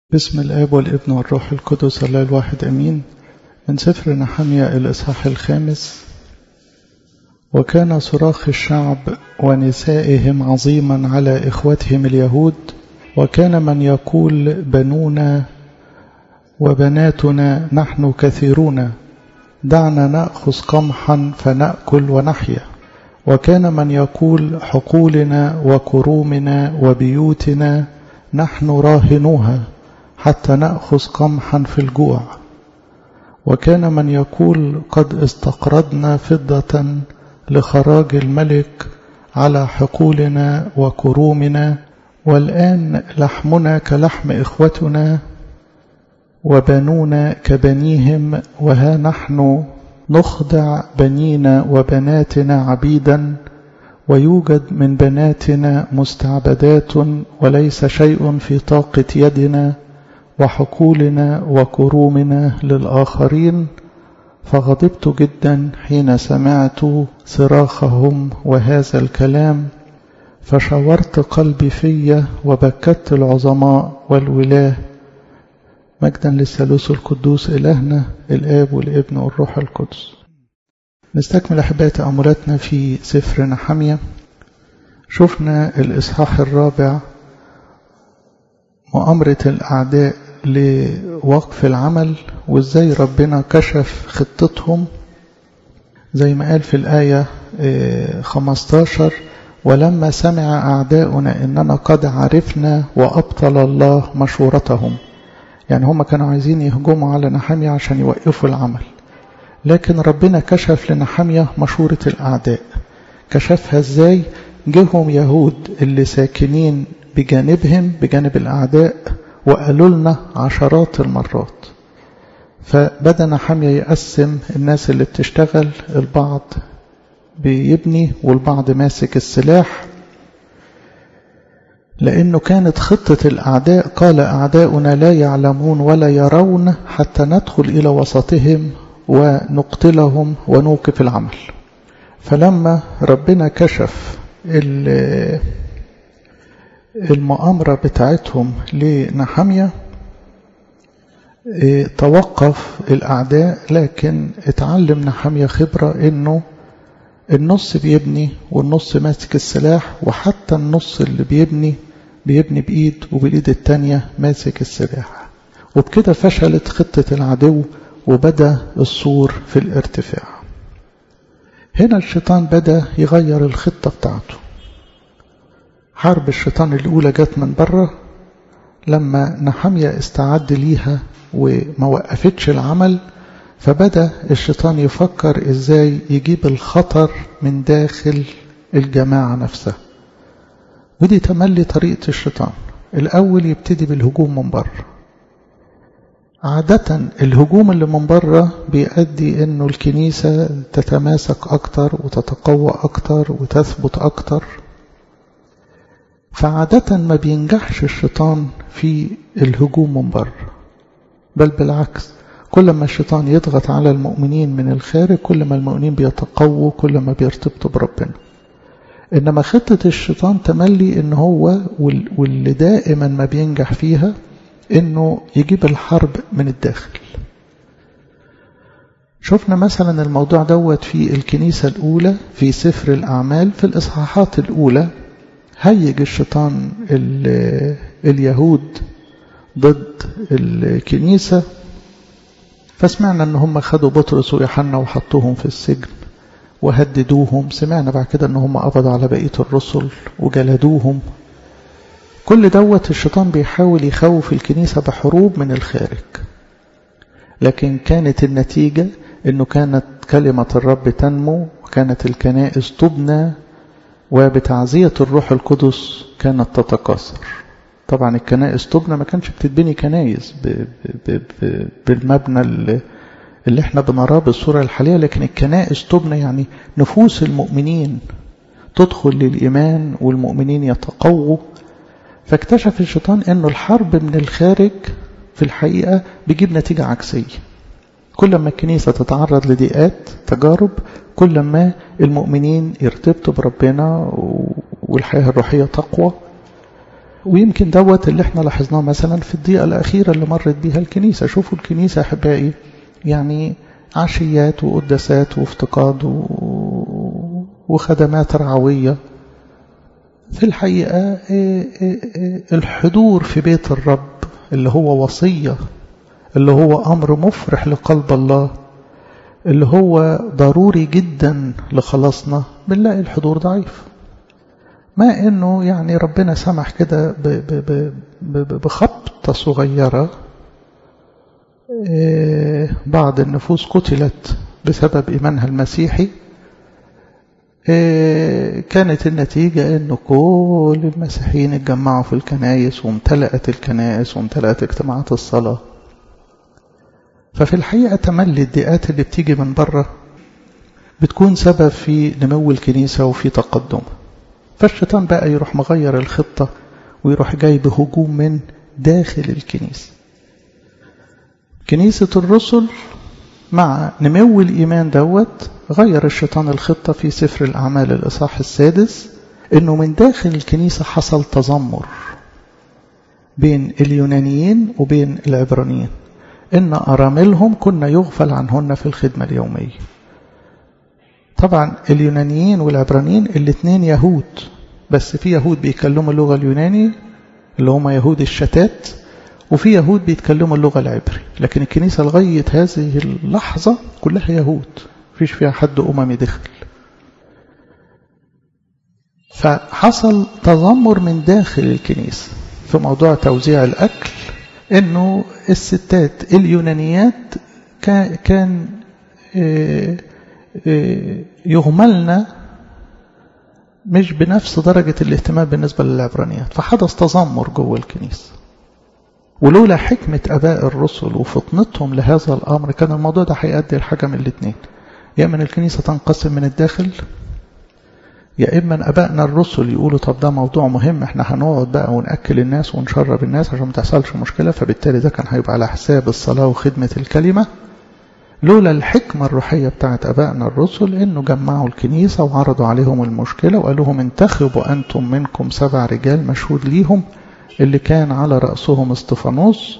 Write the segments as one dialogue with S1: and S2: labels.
S1: بسم الآب والابن والروح القدس الله الواحد أمين من سفر نحمية الإصحاح الخامس وكان صراخ الشعب ونسائهم عظيما على إخوتهم اليهود وكان من يقول بنونا وبناتنا نحن كثيرون دعنا نأخذ قمحا فنأكل ونحيا وكان من يقول حقولنا وكرومنا وبيوتنا نحن راهنوها حتى نأخذ قمحا في الجوع وكان من يقول قد استقرضنا فضة لخراج الملك على حقولنا وكرومنا والآن لحمنا كلحم إخوتنا وبنونا كبنيهم وها نحن نخضع بنينا وبناتنا عبيدا ويوجد من بناتنا مستعبدات وليس شيء في طاقة يدنا وحقولنا وكرومنا للآخرين فغضبت جدا حين سمعت صراخهم وهذا الكلام فشورت قلبي في وبكت العظماء والولاه مجدا للثالوث القدوس إلهنا الآب والابن والروح القدس نستكمل أحباء تأملاتنا في سفر نحمية شفنا الإصحاح الرابع مؤامرة الأعداء لوقف العمل وإزاي ربنا كشف خطتهم زي ما قال في الآية 15 ولما سمع أعداؤنا إننا قد عرفنا وأبطل الله مشورتهم يعني هم كانوا عايزين يهجموا على نحمية عشان يوقفوا العمل لكن ربنا كشف لنحمية مشورة الأعداء كشفها إزاي جهم يهود اللي ساكنين بجانبهم بجانب الأعداء وقالوا لنا عشرات المرات فبدأ نحمية يقسم الناس اللي بتشتغل البعض بيبني والبعض ماسك السلاح لأنه كانت خطة الأعداء قال أعداؤنا لا يعلمون ولا يرون حتى ندخل إلى وسطهم ونقتلهم ونوقف العمل فلما ربنا كشف المؤامرة بتاعتهم لنحمية توقف الأعداء لكن اتعلم نحمية خبرة إنه النص بيبني والنص ماسك السلاح وحتى النص اللي بيبني بيبني بإيد وبالإيد التانية ماسك السلاح وبكده فشلت خطة العدو وبدأ السور في الارتفاع هنا الشيطان بدأ يغير الخطة بتاعته حرب الشيطان الأولى جت من بره لما نحمية استعد ليها وما وقفتش العمل فبدأ الشيطان يفكر ازاي يجيب الخطر من داخل الجماعة نفسها ودي تملي طريقة الشيطان الأول يبتدي بالهجوم من بره عادة الهجوم اللي من بره بيؤدي انه الكنيسة تتماسك اكتر وتتقوى اكتر وتثبت اكتر فعادة ما بينجحش الشيطان في الهجوم من بره بل بالعكس كل ما الشيطان يضغط على المؤمنين من الخارج كل ما المؤمنين بيتقووا كل ما بيرتبطوا بربنا إنما خطة الشيطان تملي إن هو واللي دائما ما بينجح فيها إنه يجيب الحرب من الداخل شفنا مثلا الموضوع دوت في الكنيسة الأولى في سفر الأعمال في الإصحاحات الأولى هيج الشيطان اليهود ضد الكنيسة فسمعنا ان هم خدوا بطرس ويوحنا وحطوهم في السجن وهددوهم سمعنا بعد كده ان هم قبضوا على بقية الرسل وجلدوهم كل دوت الشيطان بيحاول يخوف الكنيسة بحروب من الخارج لكن كانت النتيجة انه كانت كلمة الرب تنمو وكانت الكنائس تبنى وبتعزية الروح القدس كانت تتكاثر طبعا الكنائس تبنى ما كانش بتتبني كنايس ب ب ب بالمبنى اللي, اللي احنا بنراه بالصورة الحالية لكن الكنائس تبنى يعني نفوس المؤمنين تدخل للإيمان والمؤمنين يتقووا فاكتشف الشيطان انه الحرب من الخارج في الحقيقة بيجيب نتيجة عكسية كل ما الكنيسة تتعرض لضيقات تجارب كل ما المؤمنين يرتبطوا بربنا والحياة الروحية تقوى ويمكن دوت اللي احنا لاحظناه مثلا في الضيقة الأخيرة اللي مرت بيها الكنيسة شوفوا الكنيسة أحبائي يعني عشيات وقداسات وافتقاد وخدمات رعوية في الحقيقة الحضور في بيت الرب اللي هو وصية اللي هو أمر مفرح لقلب الله اللي هو ضروري جدا لخلاصنا بنلاقي الحضور ضعيف ما انه يعني ربنا سمح كده بخبطة صغيرة بعض النفوس قتلت بسبب إيمانها المسيحي كانت النتيجة أن كل المسيحيين اتجمعوا في الكنائس وامتلأت الكنائس وامتلأت اجتماعات الصلاة ففي الحقيقة تملي الضيقات اللي بتيجي من بره بتكون سبب في نمو الكنيسة وفي تقدمها فالشيطان بقى يروح مغير الخطة ويروح جايب هجوم من داخل الكنيسة كنيسة الرسل مع نمو الإيمان دوت غير الشيطان الخطة في سفر الأعمال الإصحاح السادس إنه من داخل الكنيسة حصل تذمر بين اليونانيين وبين العبرانيين إن أراملهم كنا يغفل عنهن في الخدمة اليومية طبعا اليونانيين والعبرانيين الاثنين يهود بس في يهود بيتكلموا اللغة اليوناني اللي هم يهود الشتات وفي يهود بيتكلموا اللغة العبري لكن الكنيسة لغاية هذه اللحظة كلها يهود مفيش فيها حد أممي دخل فحصل تذمر من داخل الكنيسة في موضوع توزيع الأكل إنه الستات اليونانيات كان يهملن مش بنفس درجة الاهتمام بالنسبة للعبرانيات فحدث تذمر جوه الكنيسة ولولا حكمة أباء الرسل وفطنتهم لهذا الأمر كان الموضوع ده هيؤدي لحاجة من الاثنين يا إما الكنيسة تنقسم من الداخل يا إما أبائنا الرسل يقولوا طب ده موضوع مهم احنا هنقعد بقى ونأكل الناس ونشرب الناس عشان ما تحصلش مشكلة فبالتالي ده كان هيبقى على حساب الصلاة وخدمة الكلمة لولا الحكمة الروحية بتاعت أبائنا الرسل إنه جمعوا الكنيسة وعرضوا عليهم المشكلة وقالوا لهم انتخبوا أنتم منكم سبع رجال مشهود ليهم اللي كان على رأسهم استفانوس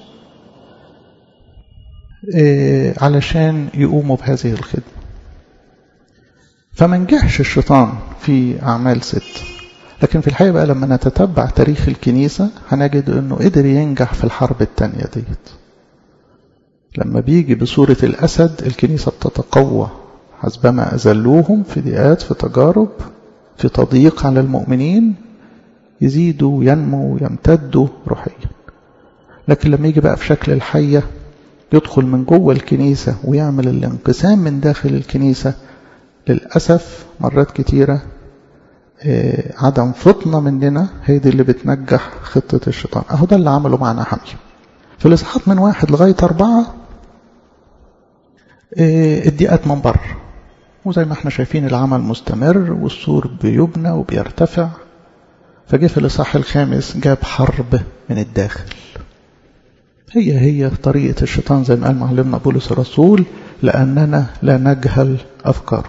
S1: إيه علشان يقوموا بهذه الخدمة فما نجحش الشيطان في أعمال ست لكن في الحقيقة بقى لما نتتبع تاريخ الكنيسة هنجد أنه قدر ينجح في الحرب التانية ديت لما بيجي بصورة الأسد الكنيسة بتتقوى حسبما أذلوهم في ضيقات في تجارب في تضييق على المؤمنين يزيدوا وينموا ويمتدوا روحيا لكن لما يجي بقى في شكل الحية يدخل من جوه الكنيسة ويعمل الانقسام من داخل الكنيسة للأسف مرات كتيرة عدم فطنة مننا هي دي اللي بتنجح خطة الشيطان أهو ده اللي عمله معنا حمية في الإصحاحات من واحد لغاية أربعة الضيقات من بره وزي ما احنا شايفين العمل مستمر والسور بيبنى وبيرتفع فجه في الإصحاح الخامس جاب حرب من الداخل هي هي طريقة الشيطان زي ما قال معلمنا بولس الرسول لأننا لا نجهل أفكاره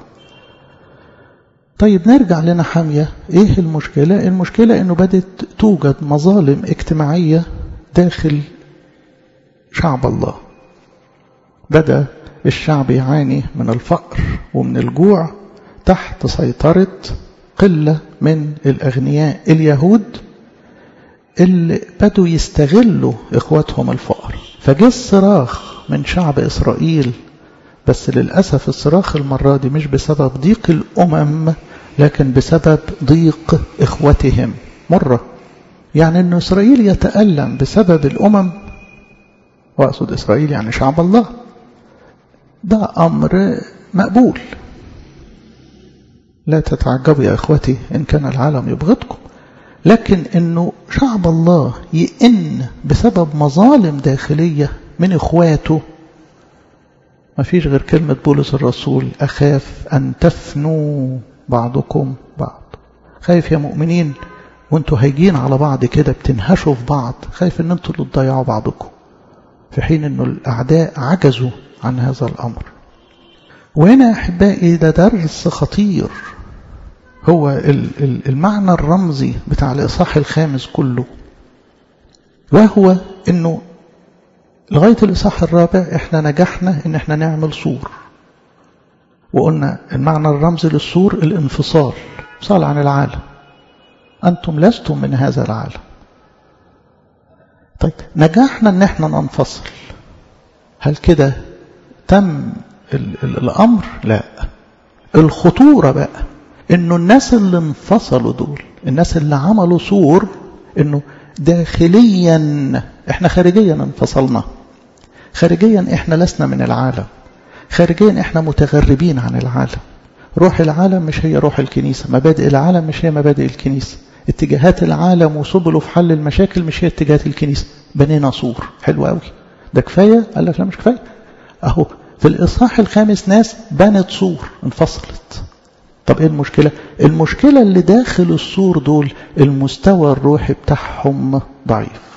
S1: طيب نرجع لنا حامية ايه المشكلة المشكلة انه بدت توجد مظالم اجتماعية داخل شعب الله بدأ الشعب يعاني من الفقر ومن الجوع تحت سيطرة قلة من الأغنياء اليهود اللي بدوا يستغلوا إخواتهم الفقر فجه الصراخ من شعب إسرائيل بس للأسف الصراخ المرة دي مش بسبب ضيق الأمم لكن بسبب ضيق إخوتهم مرة يعني أن إسرائيل يتألم بسبب الأمم وأقصد إسرائيل يعني شعب الله ده أمر مقبول لا تتعجبوا يا إخوتي إن كان العالم يبغضكم لكن أنه شعب الله يئن بسبب مظالم داخلية من إخواته ما فيش غير كلمة بولس الرسول أخاف أن تفنوا بعضكم بعض خايف يا مؤمنين وانتوا هيجين على بعض كده بتنهشوا في بعض خايف ان انتوا اللي تضيعوا بعضكم في حين انه الاعداء عجزوا عن هذا الامر وهنا احبائي ده درس خطير هو المعنى الرمزي بتاع الاصحاح الخامس كله وهو انه لغاية الإصحاح الرابع احنا نجحنا ان احنا نعمل سور وقلنا المعنى الرمزي للسور الانفصال انفصال عن العالم أنتم لستم من هذا العالم طيب نجحنا ان احنا ننفصل هل كده تم ال ال الأمر لا الخطورة بقى انه الناس اللي انفصلوا دول الناس اللي عملوا سور انه داخليا احنا خارجيا انفصلنا خارجيا احنا لسنا من العالم خارجيا احنا متغربين عن العالم روح العالم مش هي روح الكنيسة مبادئ العالم مش هي مبادئ الكنيسة اتجاهات العالم وسبله في حل المشاكل مش هي اتجاهات الكنيسة بنينا سور حلو قوي ده كفاية قال لك لا مش كفاية اهو في الإصحاح الخامس ناس بنت سور انفصلت طب ايه المشكلة المشكلة اللي داخل السور دول المستوى الروحي بتاعهم ضعيف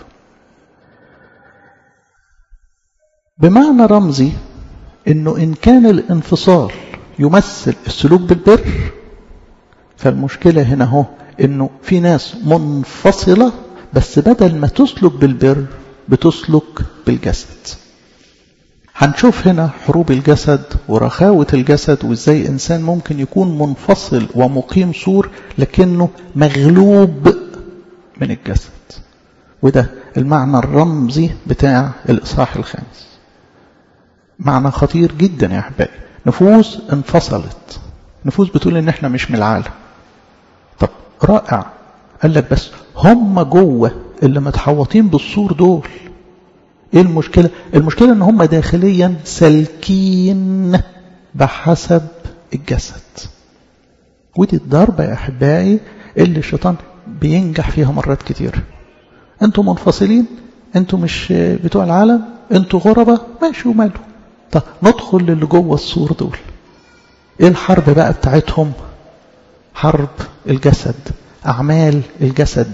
S1: بمعنى رمزي انه ان كان الانفصال يمثل السلوك بالبر فالمشكلة هنا هو انه في ناس منفصلة بس بدل ما تسلك بالبر بتسلك بالجسد هنشوف هنا حروب الجسد ورخاوة الجسد وازاي انسان ممكن يكون منفصل ومقيم سور لكنه مغلوب من الجسد وده المعنى الرمزي بتاع الإصحاح الخامس معنى خطير جدا يا أحبائي نفوس انفصلت نفوس بتقول ان احنا مش من العالم طب رائع قال لك بس هم جوه اللي متحوطين بالسور دول ايه المشكلة المشكلة ان هم داخليا سالكين بحسب الجسد ودي الضربة يا احبائي اللي الشيطان بينجح فيها مرات كتير انتوا منفصلين انتوا مش بتوع العالم انتوا غربة ماشي وماله طب ندخل للي جوه السور دول ايه الحرب بقى بتاعتهم حرب الجسد اعمال الجسد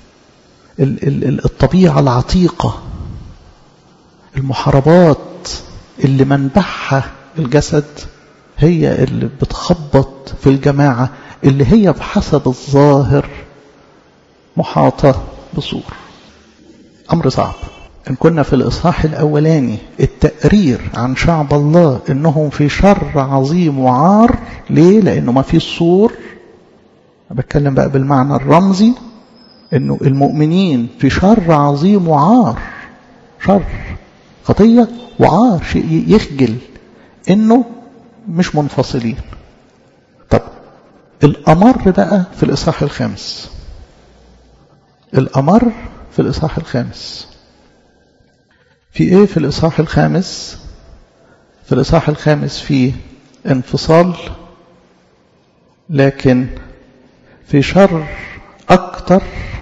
S1: الطبيعة العتيقة المحاربات اللي منبعها الجسد هي اللي بتخبط في الجماعة اللي هي بحسب الظاهر محاطة بصور أمر صعب إن كنا في الإصحاح الأولاني التقرير عن شعب الله إنهم في شر عظيم وعار ليه؟ لأنه ما في صور بتكلم بقى بالمعنى الرمزي إنه المؤمنين في شر عظيم وعار شر خطية وعار شيء يخجل إنه مش منفصلين طب الأمر بقى في الإصحاح الخامس الأمر في الإصحاح الخامس في إيه في الإصحاح الخامس في الإصحاح الخامس في انفصال لكن في شر أكتر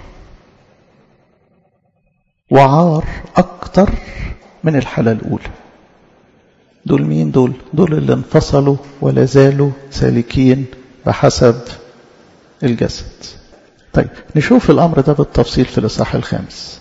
S1: وعار أكتر من الحالة الأولى دول مين دول دول اللي انفصلوا ولا زالوا سالكين بحسب الجسد طيب نشوف الأمر ده بالتفصيل في الإصحاح الخامس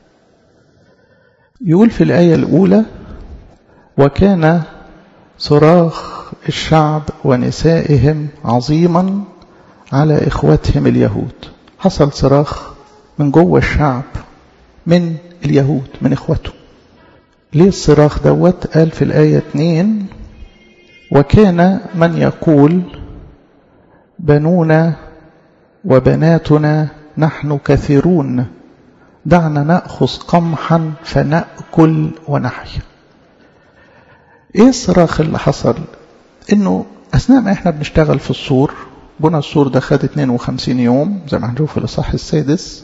S1: يقول في الآية الأولى وكان صراخ الشعب ونسائهم عظيما على إخوتهم اليهود حصل صراخ من جوه الشعب من اليهود من إخوته ليه الصراخ دوت قال في الآية 2 وكان من يقول بنونا وبناتنا نحن كثيرون دعنا نأخذ قمحا فنأكل ونحيا ايه الصراخ اللي حصل انه اثناء ما احنا بنشتغل في السور بنى السور ده خد 52 يوم زي ما هنشوف في الاصحاح السادس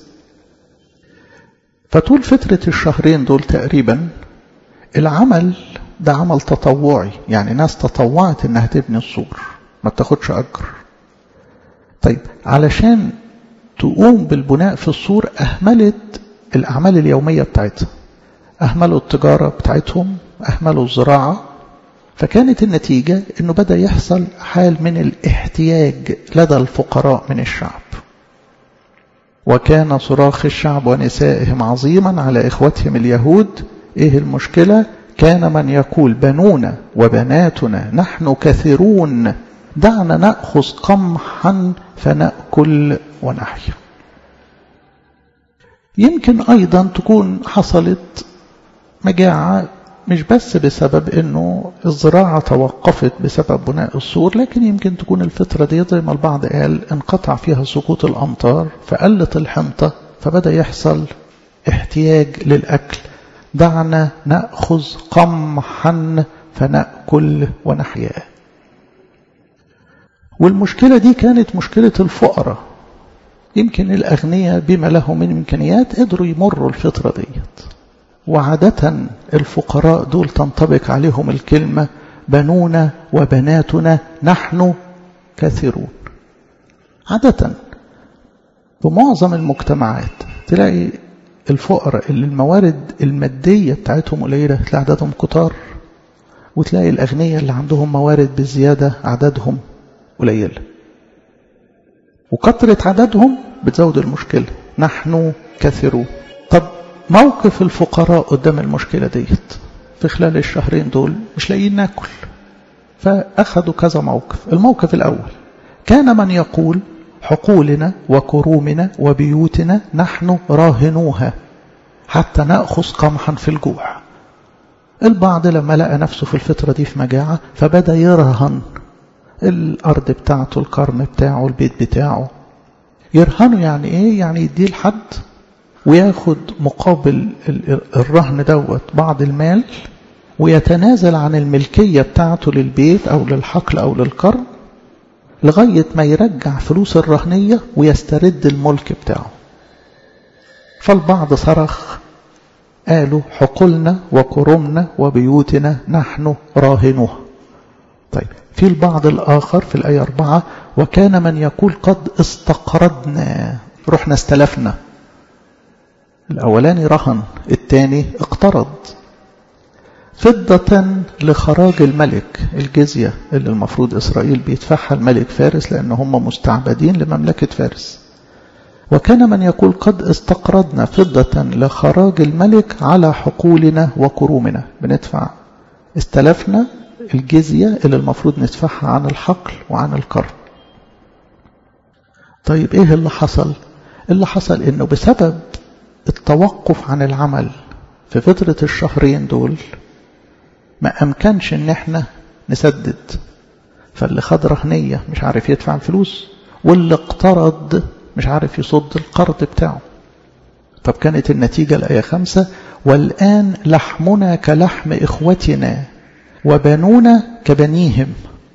S1: فطول فترة الشهرين دول تقريبا العمل ده عمل تطوعي يعني ناس تطوعت انها تبني السور ما بتاخدش اجر طيب علشان تقوم بالبناء في السور اهملت الاعمال اليوميه بتاعتها اهملوا التجاره بتاعتهم اهملوا الزراعه فكانت النتيجه انه بدا يحصل حال من الاحتياج لدى الفقراء من الشعب وكان صراخ الشعب ونسائهم عظيما على اخوتهم اليهود ايه المشكله كان من يقول بنونا وبناتنا نحن كثيرون دعنا ناخذ قمحا فناكل ونحيا يمكن أيضا تكون حصلت مجاعة مش بس بسبب أنه الزراعة توقفت بسبب بناء السور لكن يمكن تكون الفترة دي زي ما البعض قال انقطع فيها سقوط الأمطار فقلت الحنطة فبدأ يحصل احتياج للأكل دعنا نأخذ قمحا فنأكل ونحيا والمشكلة دي كانت مشكلة الفقراء يمكن الأغنياء بما لهم من إمكانيات قدروا يمروا الفترة ديت وعادة الفقراء دول تنطبق عليهم الكلمة بنونا وبناتنا نحن كثيرون عادة بمعظم المجتمعات تلاقي الفقراء اللي الموارد المادية بتاعتهم قليلة تلاقي عددهم كتار وتلاقي الأغنياء اللي عندهم موارد بزيادة عددهم قليلة وكثرة عددهم بتزود المشكلة نحن كثيرون طب موقف الفقراء قدام المشكلة ديت في خلال الشهرين دول مش لاقيين ناكل فأخذوا كذا موقف الموقف الأول كان من يقول حقولنا وكرومنا وبيوتنا نحن راهنوها حتى نأخذ قمحا في الجوع البعض لما لقى نفسه في الفترة دي في مجاعة فبدأ يرهن الأرض بتاعته القرن بتاعه البيت بتاعه يرهنه يعني إيه يعني يديه لحد وياخد مقابل الرهن دوت بعض المال ويتنازل عن الملكية بتاعته للبيت أو للحقل أو للقرن لغاية ما يرجع فلوس الرهنية ويسترد الملك بتاعه فالبعض صرخ قالوا حقلنا وكرمنا وبيوتنا نحن راهنوها طيب في البعض الآخر في الآية أربعة وكان من يقول قد استقرضنا رحنا استلفنا الأولاني رهن الثاني اقترض فضة لخراج الملك الجزية اللي المفروض إسرائيل بيدفعها الملك فارس لأن هم مستعبدين لمملكة فارس وكان من يقول قد استقرضنا فضة لخراج الملك على حقولنا وكرومنا بندفع استلفنا الجزية اللي المفروض ندفعها عن الحقل وعن القرن طيب ايه اللي حصل اللي حصل انه بسبب التوقف عن العمل في فترة الشهرين دول ما أمكنش إن إحنا نسدد فاللي خد رهنية مش عارف يدفع الفلوس واللي اقترض مش عارف يصد القرض بتاعه طب كانت النتيجة الآية خمسة والآن لحمنا كلحم إخوتنا وبنونا كبنيهم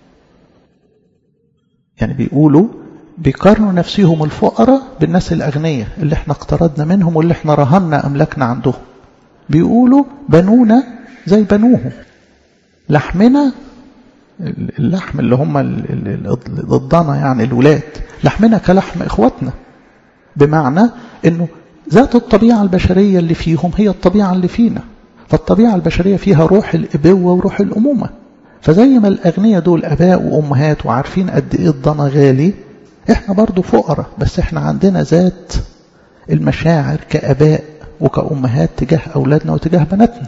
S1: يعني بيقولوا بيقارنوا نفسهم الفقراء بالناس الأغنياء اللي احنا اقترضنا منهم واللي احنا رهنا أملاكنا عندهم بيقولوا بنونا زي بنوهم لحمنا اللحم اللي هم ضدنا يعني الولاد لحمنا كلحم إخواتنا بمعنى أنه ذات الطبيعة البشرية اللي فيهم هي الطبيعة اللي فينا فالطبيعة البشرية فيها روح الإبوة وروح الأمومة فزي ما الأغنياء دول أباء وأمهات وعارفين قد إيه الضنا غالي إحنا برضو فقراء بس إحنا عندنا ذات المشاعر كأباء وكأمهات تجاه أولادنا وتجاه بناتنا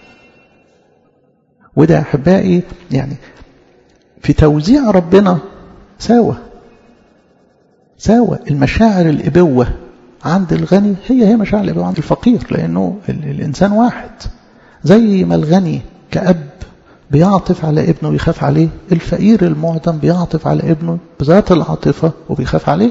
S1: وده أحبائي يعني في توزيع ربنا ساوى ساوى المشاعر الإبوة عند الغني هي هي مشاعر الإبوة عند الفقير لأنه الإنسان واحد زي ما الغني كأب بيعطف على ابنه ويخاف عليه الفقير المعدم بيعطف على ابنه بذات العاطفة وبيخاف عليه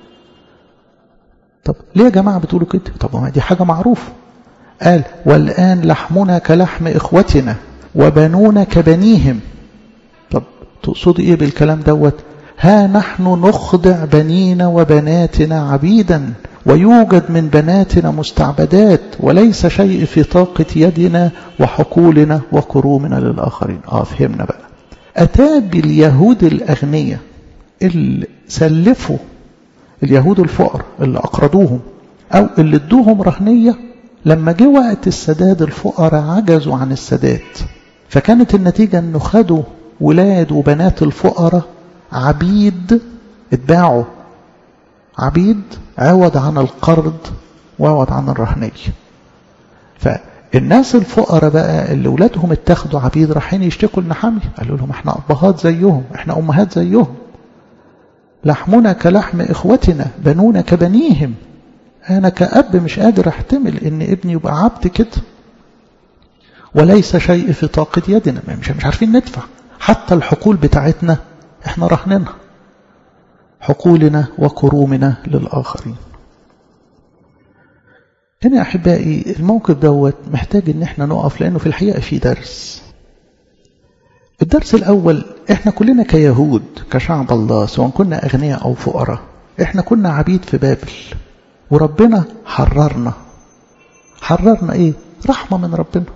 S1: طب ليه يا جماعة بتقولوا كده طب ما دي حاجة معروفة قال والآن لحمنا كلحم إخوتنا وبنونا كبنيهم طب تقصدي إيه بالكلام دوت ها نحن نخضع بنينا وبناتنا عبيدا ويوجد من بناتنا مستعبدات وليس شيء في طاقة يدنا وحقولنا وكرومنا للآخرين آه فهمنا بقى أتى باليهود الأغنياء اللي سلفوا اليهود الفقر اللي أقرضوهم أو اللي ادوهم رهنية لما جه وقت السداد الفقراء عجزوا عن السداد فكانت النتيجة أنه خدوا ولاد وبنات الفقراء عبيد اتباعوا عبيد عوض عن القرض وعوض عن الرهنية فالناس الفقراء بقى اللي ولادهم اتخذوا عبيد رايحين يشتكوا لنحامي قالوا لهم احنا أبهات زيهم احنا أمهات زيهم لحمنا كلحم إخوتنا بنونا كبنيهم أنا كأب مش قادر أحتمل إن ابني يبقى عبد كده وليس شيء في طاقة يدنا مش مش عارفين ندفع حتى الحقول بتاعتنا احنا رهننا حقولنا وكرومنا للآخرين هنا يا أحبائي الموقف دوت محتاج إن احنا نقف لأنه في الحقيقة في درس الدرس الأول احنا كلنا كيهود كشعب الله سواء كنا أغنياء أو فقراء احنا كنا عبيد في بابل وربنا حررنا حررنا ايه رحمة من ربنا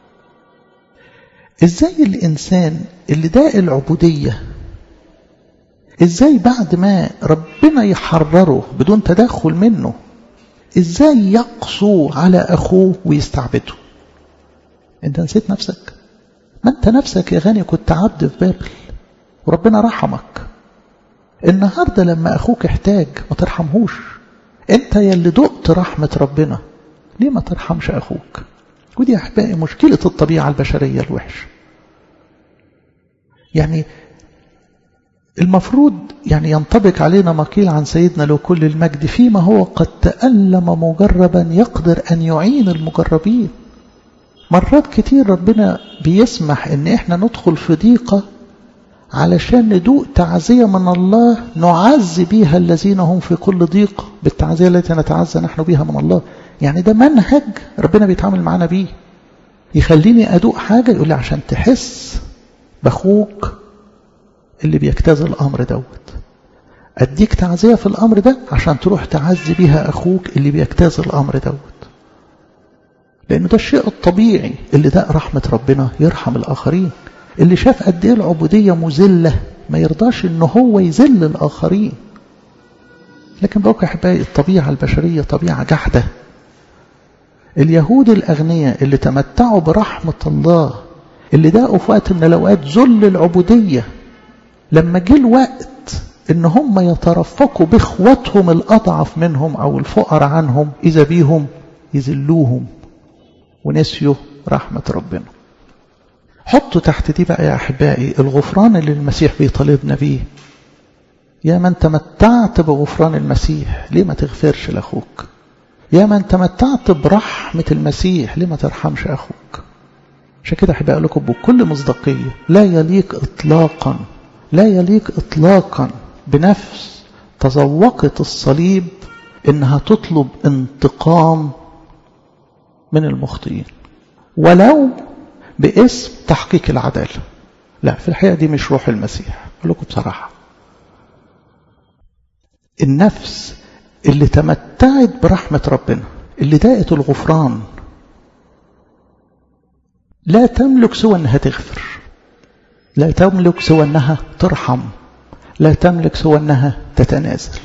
S1: ازاي الانسان اللي داء العبودية ازاي بعد ما ربنا يحرره بدون تدخل منه ازاي يقسو على اخوه ويستعبده انت نسيت نفسك ما انت نفسك يا غني كنت عبد في بابل وربنا رحمك النهاردة لما اخوك احتاج ما ترحمهوش انت يلي دقت رحمة ربنا ليه ما ترحمش اخوك ودي احبائي مشكلة الطبيعة البشرية الوحش يعني المفروض يعني ينطبق علينا ما قيل عن سيدنا له كل المجد فيما هو قد تألم مجربا يقدر أن يعين المجربين مرات كتير ربنا بيسمح ان احنا ندخل في ضيقة علشان ندوق تعزية من الله نعزي بيها الذين هم في كل ضيق بالتعزية التي نتعزى نحن بها من الله يعني ده منهج ربنا بيتعامل معنا بيه يخليني أدوق حاجة يقول لي عشان تحس بأخوك اللي بيجتاز الأمر دوت أديك تعزية في الأمر ده عشان تروح تعزي بيها أخوك اللي بيجتاز الأمر دوت لأنه ده الشيء الطبيعي اللي ده رحمة ربنا يرحم الآخرين اللي شاف قد إيه العبودية مذلة ما يرضاش إن هو يذل الآخرين لكن بقى يا أحبائي الطبيعة البشرية طبيعة جحدة اليهود الأغنياء اللي تمتعوا برحمة الله اللي داقوا في وقت من الأوقات ذل العبودية لما جه الوقت إن هم يترفقوا بإخواتهم الأضعف منهم أو الفقر عنهم إذا بيهم يذلوهم ونسيوا رحمة ربنا حطوا تحت دي بقى يا أحبائي الغفران اللي المسيح بيطالبنا بيه يا من تمتعت بغفران المسيح ليه ما تغفرش لأخوك يا من تمتعت برحمة المسيح ليه ما ترحمش أخوك عشان كده أحب أقول لكم بكل مصداقية لا يليق إطلاقا لا يليق إطلاقا بنفس تذوقت الصليب إنها تطلب انتقام من المخطئين ولو باسم تحقيق العدالة لا في الحقيقة دي مش روح المسيح أقول لكم بصراحة النفس اللي تمتعت برحمة ربنا اللي داقت الغفران لا تملك سوى أنها تغفر لا تملك سوى أنها ترحم لا تملك سوى أنها تتنازل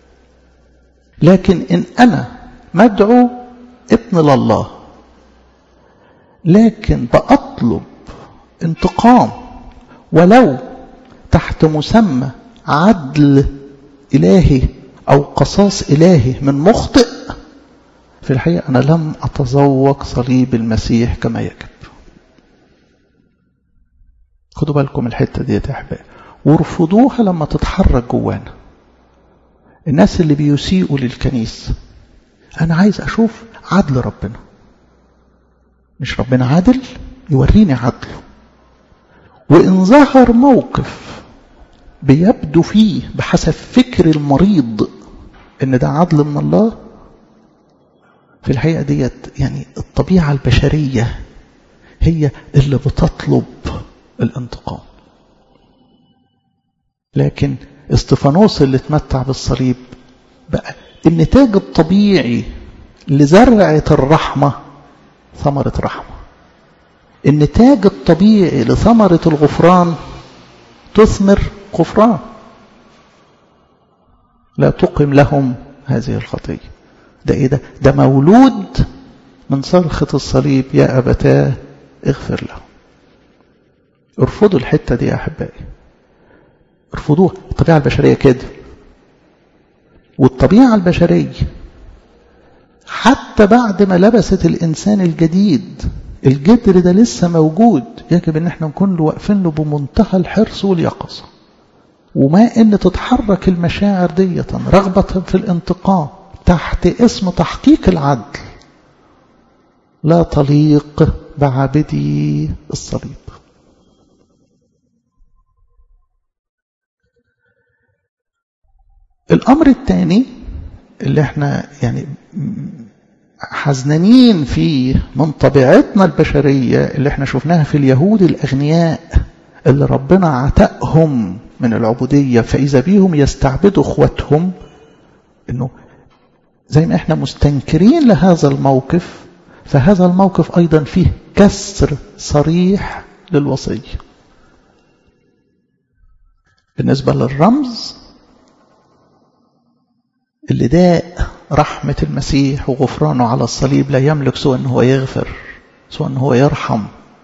S1: لكن إن أنا مدعو ابن لله لكن بأطلب انتقام ولو تحت مسمى عدل إلهي أو قصاص إلهي من مخطئ في الحقيقة أنا لم أتذوق صليب المسيح كما يجب خدوا بالكم الحتة دي يا أحبائي وارفضوها لما تتحرك جوانا الناس اللي بيسيئوا للكنيسة أنا عايز أشوف عدل ربنا مش ربنا عادل يوريني عدله وإن ظهر موقف بيبدو فيه بحسب فكر المريض إن ده عدل من الله في الحقيقة ديت يعني الطبيعة البشرية هي اللي بتطلب الانتقام لكن استفانوس اللي اتمتع بالصليب بقى النتاج الطبيعي لزرعة الرحمة ثمرة رحمة النتاج الطبيعي لثمرة الغفران تثمر غفران لا تقم لهم هذه الخطية ده ايه ده ده مولود من صرخة الصليب يا أبتاه اغفر له ارفضوا الحتة دي يا أحبائي ارفضوها الطبيعة البشرية كده والطبيعة البشرية حتى بعد ما لبست الإنسان الجديد الجدر ده لسه موجود يجب ان احنا نكون له واقفين له بمنتهى الحرص واليقظة وما ان تتحرك المشاعر دية رغبة في الانتقام تحت اسم تحقيق العدل لا تليق بعبدي الصليب الأمر الثاني اللي احنا يعني حزنانين فيه من طبيعتنا البشرية اللي احنا شفناها في اليهود الأغنياء اللي ربنا عتقهم من العبودية فإذا بيهم يستعبدوا اخواتهم انه زي ما احنا مستنكرين لهذا الموقف فهذا الموقف أيضا فيه كسر صريح للوصية بالنسبة للرمز اللي داء رحمة المسيح وغفرانه على الصليب لا يملك سوى أنه هو يغفر سوى أنه هو يرحم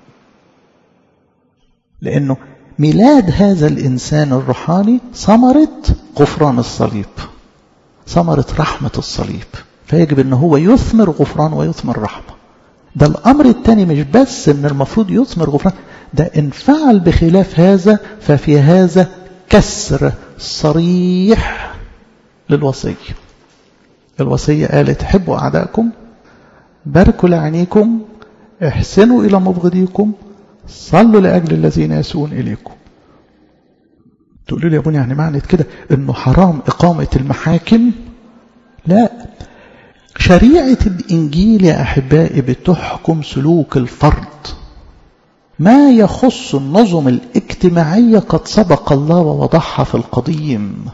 S1: لأنه ميلاد هذا الإنسان الروحاني ثمرة غفران الصليب ثمرة رحمة الصليب فيجب أنه هو يثمر غفران ويثمر رحمة ده الأمر الثاني مش بس أن المفروض يثمر غفران ده إن فعل بخلاف هذا ففي هذا كسر صريح للوصية الوصية قالت حبوا أعدائكم باركوا لعينيكم احسنوا إلى مبغضيكم صلوا لأجل الذين يسوون إليكم تقولوا لي يا ابني يعني معنى كده انه حرام إقامة المحاكم لا شريعة الإنجيل يا أحبائي بتحكم سلوك الفرد ما يخص النظم الاجتماعية قد سبق الله ووضعها في القديم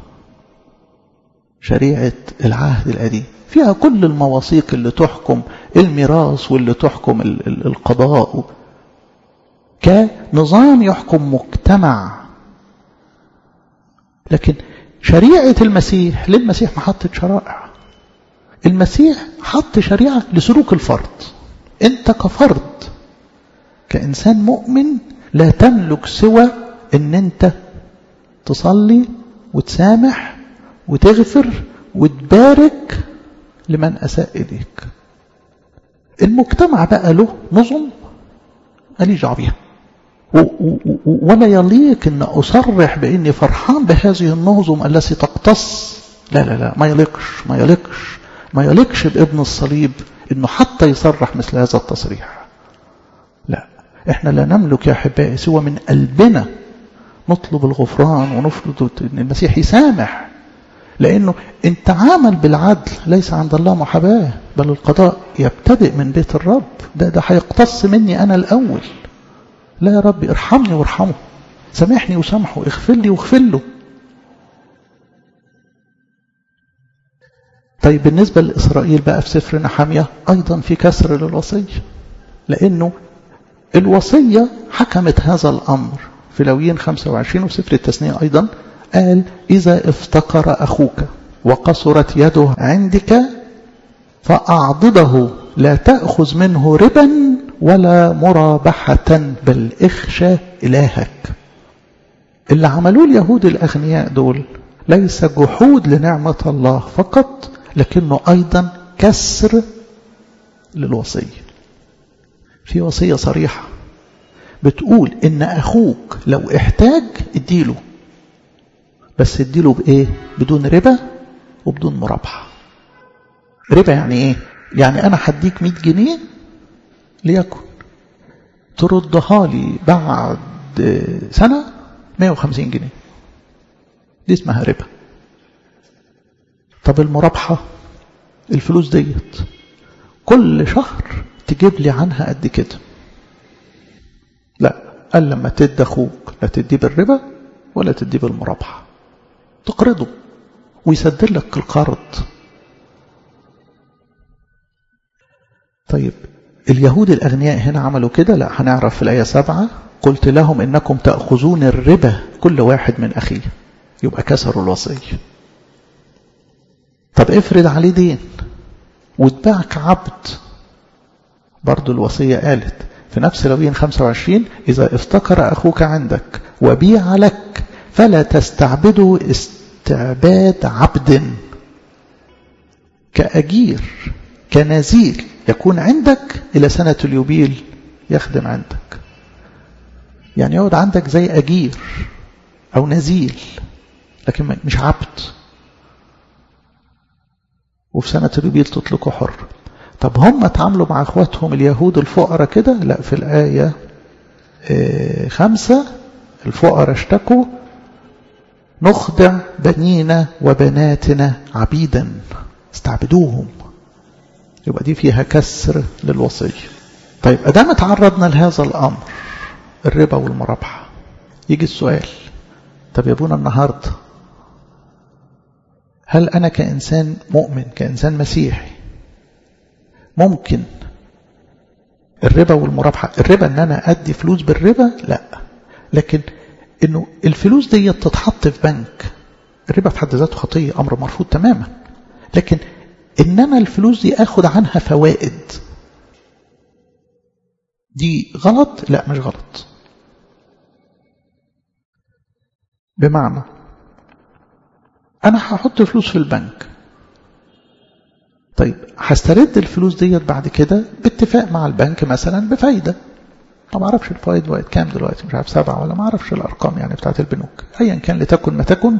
S1: شريعة العهد القديم فيها كل المواثيق اللي تحكم الميراث واللي تحكم القضاء كنظام يحكم مجتمع لكن شريعة المسيح للمسيح ما حطت شرائع المسيح حط شريعة لسلوك الفرد انت كفرد كإنسان مؤمن لا تملك سوى ان انت تصلي وتسامح وتغفر وتبارك لمن أساء إليك المجتمع بقى له نظم ماليش دعوه بيها ولا يليق ان اصرح باني فرحان بهذه النظم التي تقتص لا لا لا ما يليقش ما يليقش ما يليقش بابن الصليب انه حتى يصرح مثل هذا التصريح لا احنا لا نملك يا احبائي سوى من قلبنا نطلب الغفران ونفرض ان المسيح يسامح لانه ان تعامل بالعدل ليس عند الله محاباه بل القضاء يبتدئ من بيت الرب ده ده هيقتص مني انا الاول لا يا رب ارحمني وارحمه سامحني وسامحه اغفر لي واغفر له طيب بالنسبة لإسرائيل بقى في سفر نحامية أيضا في كسر للوصية لأنه الوصية حكمت هذا الأمر في لويين 25 وفي سفر التثنية أيضا قال إذا افتقر أخوك وقصرت يده عندك فأعضده لا تأخذ منه ربا ولا مرابحة بل اخشى إلهك اللي عملوه اليهود الأغنياء دول ليس جحود لنعمة الله فقط لكنه أيضا كسر للوصية في وصية صريحة بتقول إن أخوك لو احتاج اديله بس اديله بإيه بدون ربا وبدون مرابحة ربا يعني إيه يعني أنا هديك 100 جنيه ليكن تردها لي بعد سنة 150 جنيه دي اسمها ربا طب المرابحة الفلوس ديت كل شهر تجيب لي عنها قد كده لا قال لما تدي اخوك لا تديه بالربا ولا تديه بالمرابحة تقرضه ويسدد لك القرض طيب اليهود الأغنياء هنا عملوا كده لا هنعرف في الآية سبعة قلت لهم إنكم تأخذون الربا كل واحد من أخيه يبقى كسروا الوصية طب افرض عليه دين واتباعك عبد برضو الوصية قالت في نفس لوين 25 إذا افتقر أخوك عندك وبيع لك فلا تستعبده استعباد عبد كأجير كنزيل يكون عندك إلى سنة اليوبيل يخدم عندك يعني يقعد عندك زي أجير أو نزيل لكن مش عبد وفي سنة اليوبيل تطلقوا حر طب هم اتعاملوا مع اخواتهم اليهود الفقراء كده لا في الآية خمسة الفقراء اشتكوا نخضع بنينا وبناتنا عبيدا استعبدوهم يبقى دي فيها كسر للوصية طيب أدام تعرضنا لهذا الأمر الربا والمرابحة يجي السؤال طب يا ابونا النهاردة هل أنا كإنسان مؤمن كإنسان مسيحي ممكن الربا والمرابحة الربا أن أنا أدي فلوس بالربا لا لكن أنه الفلوس دي تتحط في بنك الربا في حد ذاته خطية أمر مرفوض تماما لكن إن أنا الفلوس دي أخد عنها فوائد دي غلط لا مش غلط بمعنى أنا هحط فلوس في البنك طيب هسترد الفلوس ديت بعد كده باتفاق مع البنك مثلا بفايدة ما اعرفش الفوائد بقت كام دلوقتي مش عارف سبعة ولا ما اعرفش الارقام يعني بتاعت البنوك ايا كان لتكن ما تكن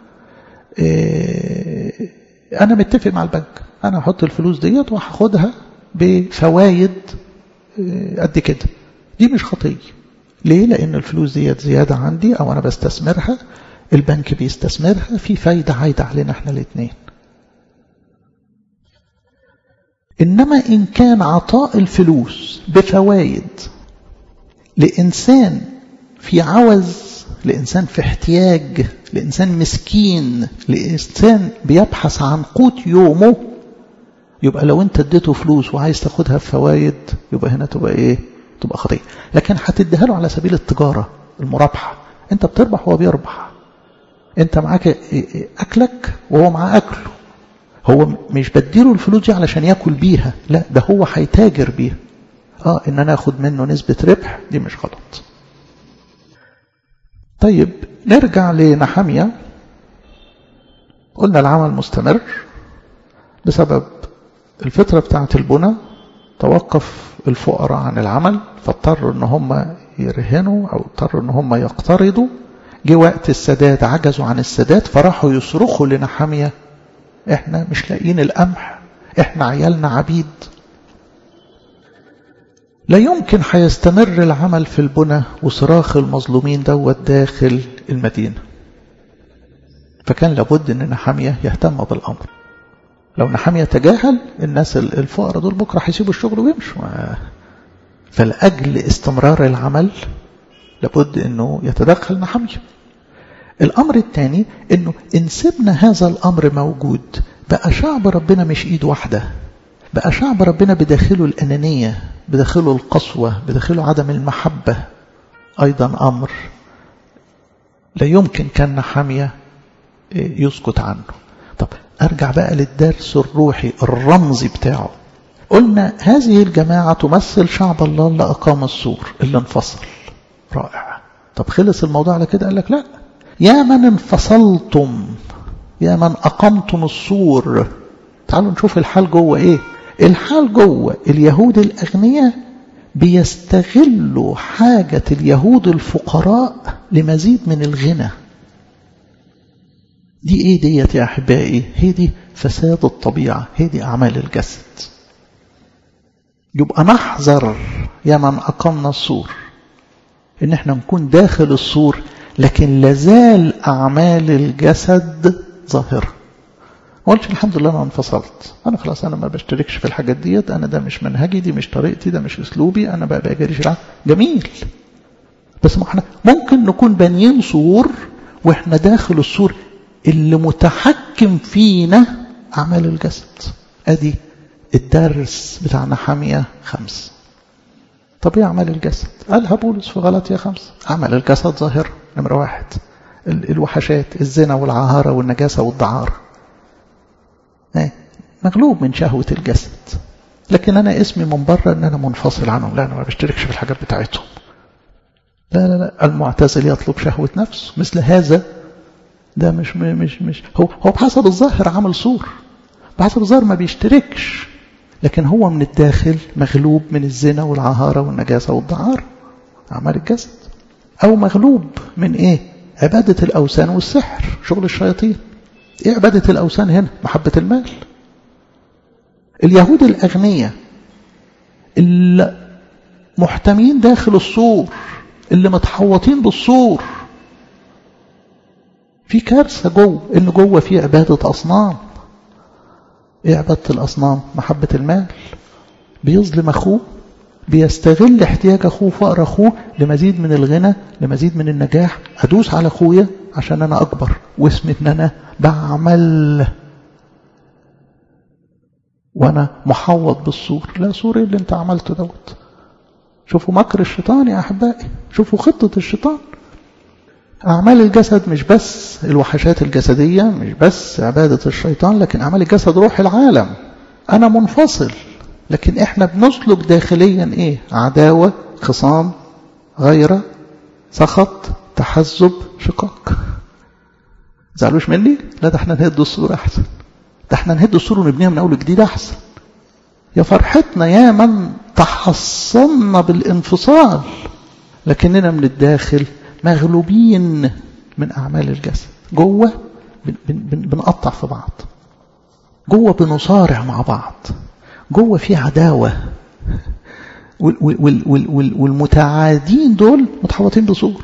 S1: إيه انا متفق مع البنك انا هحط الفلوس ديت وهاخدها بفوايد إيه قد كده دي مش خطيه ليه لان الفلوس ديت زياده عندي او انا بستثمرها البنك بيستثمرها في فايده عايده علينا احنا الاثنين إنما إن كان عطاء الفلوس بفوايد لإنسان في عوز لإنسان في احتياج لإنسان مسكين لإنسان بيبحث عن قوت يومه يبقى لو أنت اديته فلوس وعايز تاخدها بفوايد يبقى هنا تبقى إيه تبقى خطية لكن هتديها له على سبيل التجارة المرابحة أنت بتربح وهو بيربح أنت معاك أكلك وهو معاه أكله هو مش بديله الفلوس دي علشان ياكل بيها لا ده هو هيتاجر بيها اه ان انا اخد منه نسبة ربح دي مش غلط طيب نرجع لنحمية قلنا العمل مستمر بسبب الفترة بتاعت البنى توقف الفقراء عن العمل فاضطروا ان هم يرهنوا او اضطروا ان هم يقترضوا جه وقت السداد عجزوا عن السداد فراحوا يصرخوا لنحمية احنا مش لاقيين القمح احنا عيالنا عبيد لا يمكن هيستمر العمل في البنى وصراخ المظلومين دوت داخل المدينة فكان لابد ان نحامية يهتم بالامر لو نحامية تجاهل الناس الفقراء دول بكرة هيسيبوا الشغل ويمشوا فلأجل استمرار العمل لابد انه يتدخل نحامية الأمر الثاني أنه إن سبنا هذا الأمر موجود بقى شعب ربنا مش إيد واحدة بقى شعب ربنا بداخله الأنانية بداخله القسوة بداخله عدم المحبة أيضا أمر لا يمكن كان نحامية يسكت عنه طب أرجع بقى للدرس الروحي الرمزي بتاعه قلنا هذه الجماعة تمثل شعب الله اللي أقام السور اللي انفصل رائع طب خلص الموضوع على كده قال لك لا يا من انفصلتم يا من أقمتم السور تعالوا نشوف الحال جوه إيه الحال جوه اليهود الأغنياء بيستغلوا حاجة اليهود الفقراء لمزيد من الغنى دي ايه ديت يا احبائي هي دي فساد الطبيعة هي دي اعمال الجسد يبقى نحذر يا من اقمنا السور ان احنا نكون داخل السور لكن لازال اعمال الجسد ظاهرة ما قلتش الحمد لله انا انفصلت انا خلاص انا ما بشتركش في الحاجات ديت انا ده مش منهجي دي مش طريقتي ده مش اسلوبي انا بقى بجريش العالم جميل بس ما احنا ممكن نكون بانيين سور واحنا داخل السور اللي متحكم فينا أعمال الجسد أدي الدرس بتاع نحامية خمس طب ايه أعمال الجسد قالها بولس في غلطية خمسة أعمال الجسد ظاهرة نمرة واحد الوحشات الزنا والعهارة والنجاسة والدعارة مغلوب من شهوة الجسد لكن أنا اسمي من بره أن أنا منفصل عنهم لا أنا ما بشتركش في الحاجات بتاعتهم لا لا لا المعتزل يطلب شهوة نفسه مثل هذا ده مش مش مش هو هو بحسب الظاهر عمل صور بحسب الظاهر ما بيشتركش لكن هو من الداخل مغلوب من الزنا والعهارة والنجاسة والدعارة أعمال الجسد أو مغلوب من إيه عبادة الأوثان والسحر شغل الشياطين إيه عبادة الأوثان هنا محبة المال اليهود الأغنياء اللي محتمين داخل السور اللي متحوطين بالسور في كارثة جوه إن جوه في عبادة أصنام إيه عبادة الأصنام محبة المال بيظلم أخوه بيستغل احتياج أخوه فقر أخوه لمزيد من الغنى لمزيد من النجاح أدوس على أخويا عشان أنا أكبر واسمي إن أنا بعمل وأنا محوط بالسور لا سور إيه اللي أنت عملته دوت شوفوا مكر الشيطان يا أحبائي شوفوا خطة الشيطان أعمال الجسد مش بس الوحشات الجسدية مش بس عبادة الشيطان لكن أعمال الجسد روح العالم أنا منفصل لكن إحنا بنسلك داخليا إيه عداوة خصام غيرة سخط تحزب شقاق زعلوش مني لا ده احنا نهد الصورة أحسن ده احنا نهد الصورة ونبنيها من أول جديد أحسن يا فرحتنا يا من تحصلنا بالانفصال لكننا من الداخل مغلوبين من أعمال الجسد جوه بن بن بنقطع في بعض جوه بنصارع مع بعض جوه في عداوة وال وال وال والمتعادين دول متحوطين بسور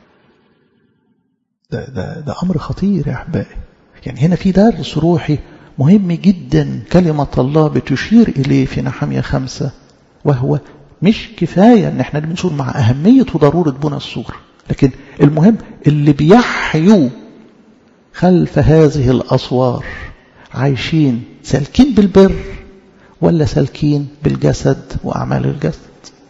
S1: ده, ده, ده أمر خطير يا أحبائي يعني هنا في درس روحي مهم جدا كلمة الله بتشير إليه في نحمية خمسة وهو مش كفاية ان احنا بنشور مع أهمية وضرورة بنى السور لكن المهم اللي بيحيوا خلف هذه الأسوار عايشين سالكين بالبر ولا سالكين بالجسد وأعمال الجسد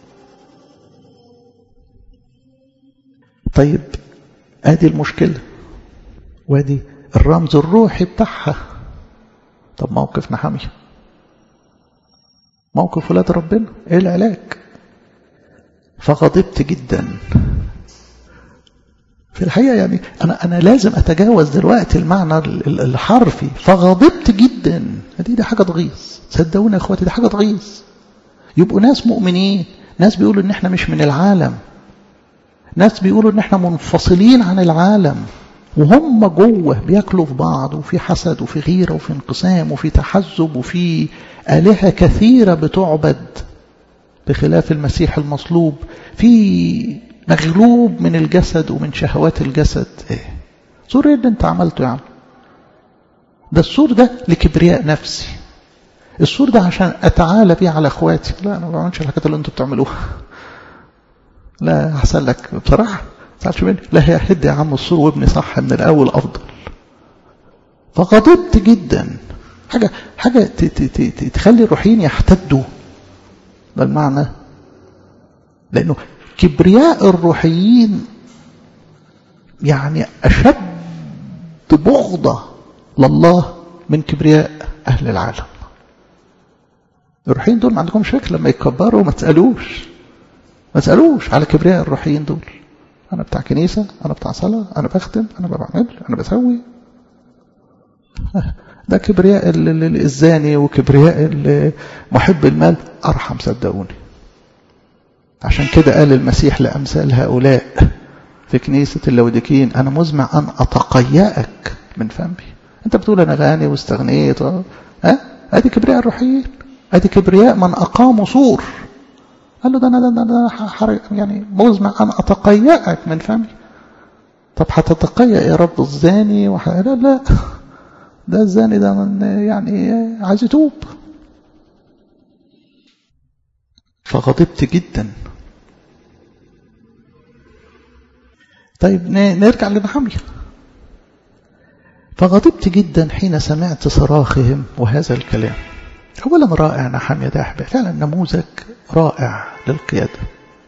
S1: طيب ادي المشكلة وادي الرمز الروحي بتاعها طب موقف نحمية موقف ولاد ربنا ايه العلاج فغضبت جدا في الحقيقة يعني أنا, أنا لازم أتجاوز دلوقتي المعنى الحرفي فغضبت جدا دي دي حاجة تغيظ صدقوني يا أخواتي دي حاجة تغيظ يبقوا ناس مؤمنين ناس بيقولوا إن إحنا مش من العالم ناس بيقولوا إن إحنا منفصلين عن العالم وهم جوه بياكلوا في بعض وفي حسد وفي غيرة وفي انقسام وفي تحزب وفي آلهة كثيرة بتعبد بخلاف المسيح المصلوب في مغلوب من الجسد ومن شهوات الجسد ايه سور ايه اللي انت عملته يا عم ده السور ده لكبرياء نفسي السور ده عشان اتعالى بيه على اخواتي لا انا ما بعملش الحاجات اللي انتوا بتعملوها لا احسن لك بصراحه تعالش مني لا هي هد يا عم السور وابني صح من الاول افضل فغضبت جدا حاجه حاجه تخلي الروحيين يحتدوا ده المعنى لانه كبرياء الروحيين يعني أشد بغضة لله من كبرياء أهل العالم الروحيين دول ما عندهمش فكرة لما يتكبروا ما تسألوش ما تسألوش على كبرياء الروحيين دول أنا بتاع كنيسة أنا بتاع صلاة أنا بخدم أنا بعمل أنا بسوي ده كبرياء الزاني وكبرياء محب المال أرحم صدقوني عشان كده قال المسيح لأمثال هؤلاء في كنيسة اللودكين أنا مزمع أن أتقيأك من فمي أنت بتقول أنا غني واستغنيت ها أدي كبرياء الروحيين أدي كبرياء من أقاموا سور قال له ده أنا, ده أنا, ده يعني مزمع أن أتقيأك من فمي طب هتتقيأ يا رب الزاني وح... لا لا ده الزاني ده من يعني عايز يتوب فغضبت جدا طيب نرجع لنحمية فغضبت جدا حين سمعت صراخهم وهذا الكلام أولا رائع نحمية ده أحباب فعلا نموذج رائع للقيادة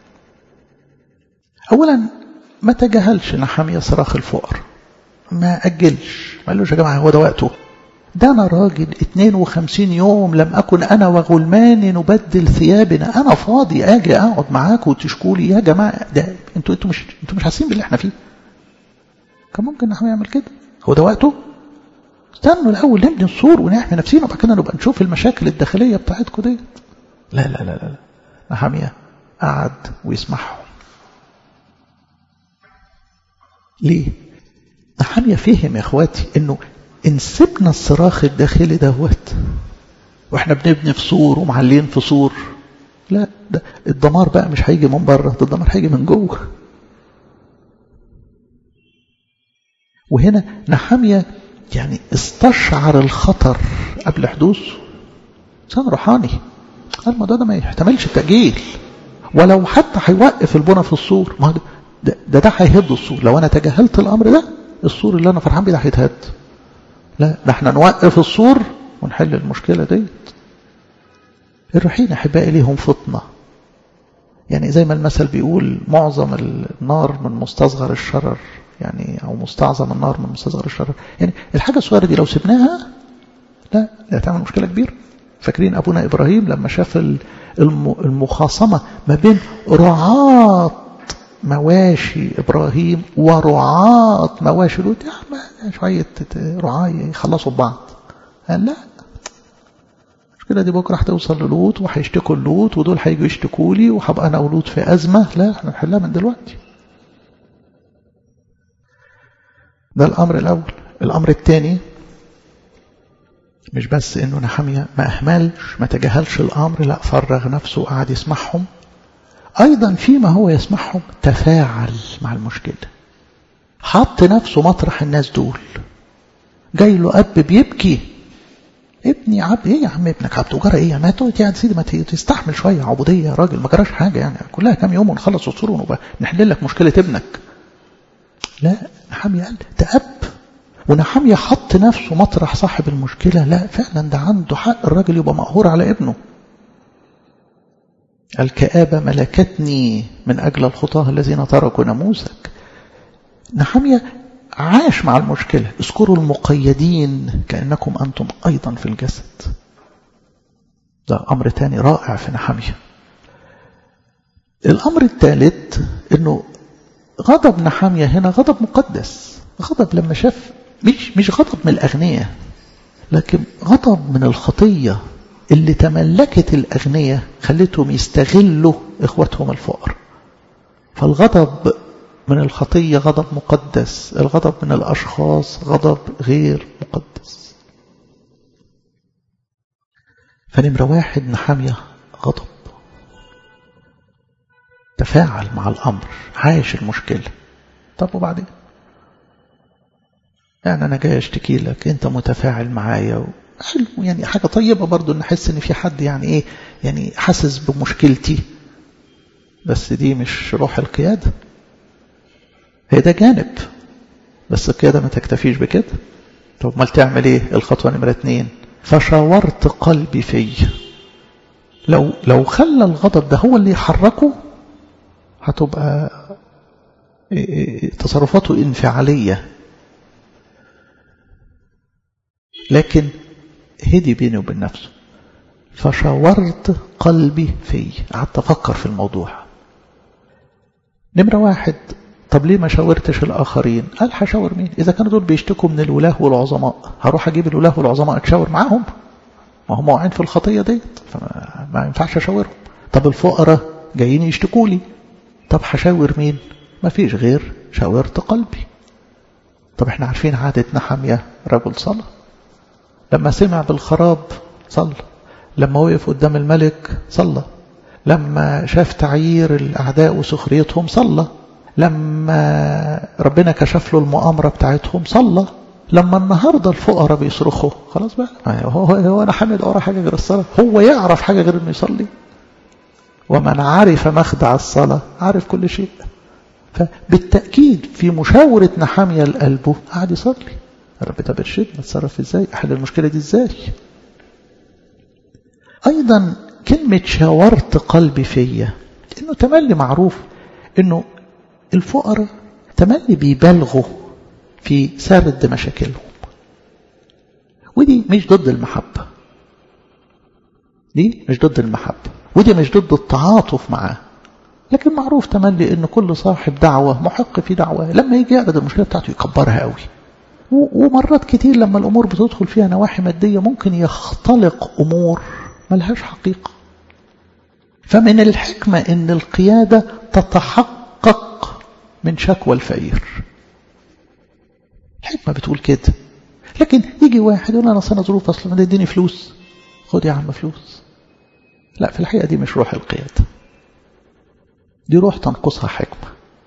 S1: أولا ما تجاهلش نحمية صراخ الفقر ما أجلش ما قالوش يا جماعة هو ده وقته ده أنا راجل 52 يوم لم أكن أنا وغلمان نبدل ثيابنا أنا فاضي أجي أقعد معاكم وتشكوا لي يا جماعة ده أنتوا أنتوا مش أنتوا مش حاسين باللي إحنا فيه كان ممكن نحن يعمل كده هو ده وقته استنوا الأول نبني السور ونحمي نفسينا وبعد كده نبقى نشوف المشاكل الداخلية بتاعتكم ديت لا لا لا لا نحمية قعد ويسمعهم ليه؟ نحمية فهم يا اخواتي انه ان سبنا الصراخ الداخلي دوت واحنا بنبني في سور ومعلين في سور لا ده الدمار بقى مش هيجي من بره ده الدمار هيجي من جوه وهنا نحامية يعني استشعر الخطر قبل حدوثه إنسان روحاني الموضوع ده ما يحتملش التأجيل ولو حتى هيوقف البنى في السور ما ده ده, ده هيهد السور لو أنا تجاهلت الأمر ده السور اللي أنا فرحان بيه ده هيتهد لا ده احنا نوقف السور ونحل المشكلة ديت الروحين أحبائي ليهم فطنة يعني زي ما المثل بيقول معظم النار من مستصغر الشرر يعني أو مستعظم النار من مستصغر الشرر يعني الحاجة الصغيرة دي لو سبناها لا لا تعمل مشكلة كبيرة فاكرين أبونا إبراهيم لما شاف المخاصمة ما بين رعاة مواشي إبراهيم ورعاة مواشي لوط يعني شوية رعاة يخلصوا ببعض قال لا المشكلة دي بكرة هتوصل للوط وهيشتكوا اللوط ودول هيجوا يشتكوا لي وهبقى أنا ولوط في أزمة لا احنا نحلها من دلوقتي ده الأمر الأول الأمر الثاني مش بس انه نحمية ما اهملش ما تجاهلش الامر لا فرغ نفسه وقعد يسمعهم ايضا فيما هو يسمعهم تفاعل مع المشكلة حط نفسه مطرح الناس دول جاي له اب بيبكي ابني عبد ايه يا عم ابنك عبد وجرى ايه ما تقعد يا سيدي ما تستحمل شويه عبوديه يا راجل ما جراش حاجه يعني كلها كام يوم ونخلص الصور ونبقى نحل لك مشكله ابنك لا نحامي قال ده اب ونحامية حط نفسه مطرح صاحب المشكلة لا فعلا ده عنده حق الراجل يبقى مقهور على ابنه الكآبة ملكتني من أجل الخطاه الذين تركوا ناموسك نحامية عاش مع المشكلة اذكروا المقيدين كأنكم أنتم أيضا في الجسد ده أمر تاني رائع في نحامية الأمر الثالث أنه غضب نحامية هنا غضب مقدس غضب لما شاف مش مش غضب من الأغنياء لكن غضب من الخطية اللي تملكت الأغنياء خلتهم يستغلوا إخوتهم الفقر فالغضب من الخطية غضب مقدس الغضب من الأشخاص غضب غير مقدس فنمرة واحد نحامية غضب تفاعل مع الأمر عايش المشكلة طب وبعدين يعني أنا جاي أشتكي لك أنت متفاعل معايا حلو يعني حاجة طيبة برضو إن أحس إن في حد يعني إيه يعني حاسس بمشكلتي بس دي مش روح القيادة هي ده جانب بس القيادة ما تكتفيش بكده طب ما تعمل إيه الخطوة نمرة اتنين فشاورت قلبي في لو لو خلى الغضب ده هو اللي يحركه هتبقى تصرفاته انفعالية لكن هدي بيني وبين نفسه فشاورت قلبي فيه قعدت أفكر في الموضوع نمرة واحد طب ليه ما شاورتش الآخرين قال هشاور مين إذا كانوا دول بيشتكوا من الولاة والعظماء هروح أجيب الولاة والعظماء أتشاور معاهم ما هم واقعين في الخطية ديت فما ينفعش أشاورهم طب الفقراء جايين يشتكوا لي طب هشاور مين ما فيش غير شاورت قلبي طب احنا عارفين عادة نحمية رجل صلى لما سمع بالخراب صلى لما وقف قدام الملك صلى لما شاف تعيير الأعداء وسخريتهم صلى لما ربنا كشف له المؤامرة بتاعتهم صلى لما النهاردة الفقراء بيصرخوا خلاص بقى هو, هو أنا حامد ورا حاجة غير الصلاة هو يعرف حاجة غير إنه يصلي ومن عرف مخدع الصلاة عارف كل شيء فبالتأكيد في مشاورة نحامية لقلبه قاعد يصلي رب طب ارشدنا اتصرف ازاي احل المشكلة دي ازاي ايضا كلمة شاورت قلبي فيا انه تملي معروف انه الفقراء تملي بيبالغوا في سرد مشاكلهم ودي مش ضد المحبة دي مش ضد المحبة ودي مش ضد التعاطف معاه لكن معروف تملي ان كل صاحب دعوة محق في دعوة لما يجي يعرض المشكلة بتاعته يكبرها قوي ومرات كتير لما الأمور بتدخل فيها نواحي مادية ممكن يختلق أمور ملهاش حقيقة فمن الحكمة أن القيادة تتحقق من شكوى الفقير الحكمة بتقول كده لكن يجي واحد يقول أنا أصلا ظروف أصلا ده يديني فلوس خد يا عم فلوس لا في الحقيقة دي مش روح القيادة دي روح تنقصها حكمة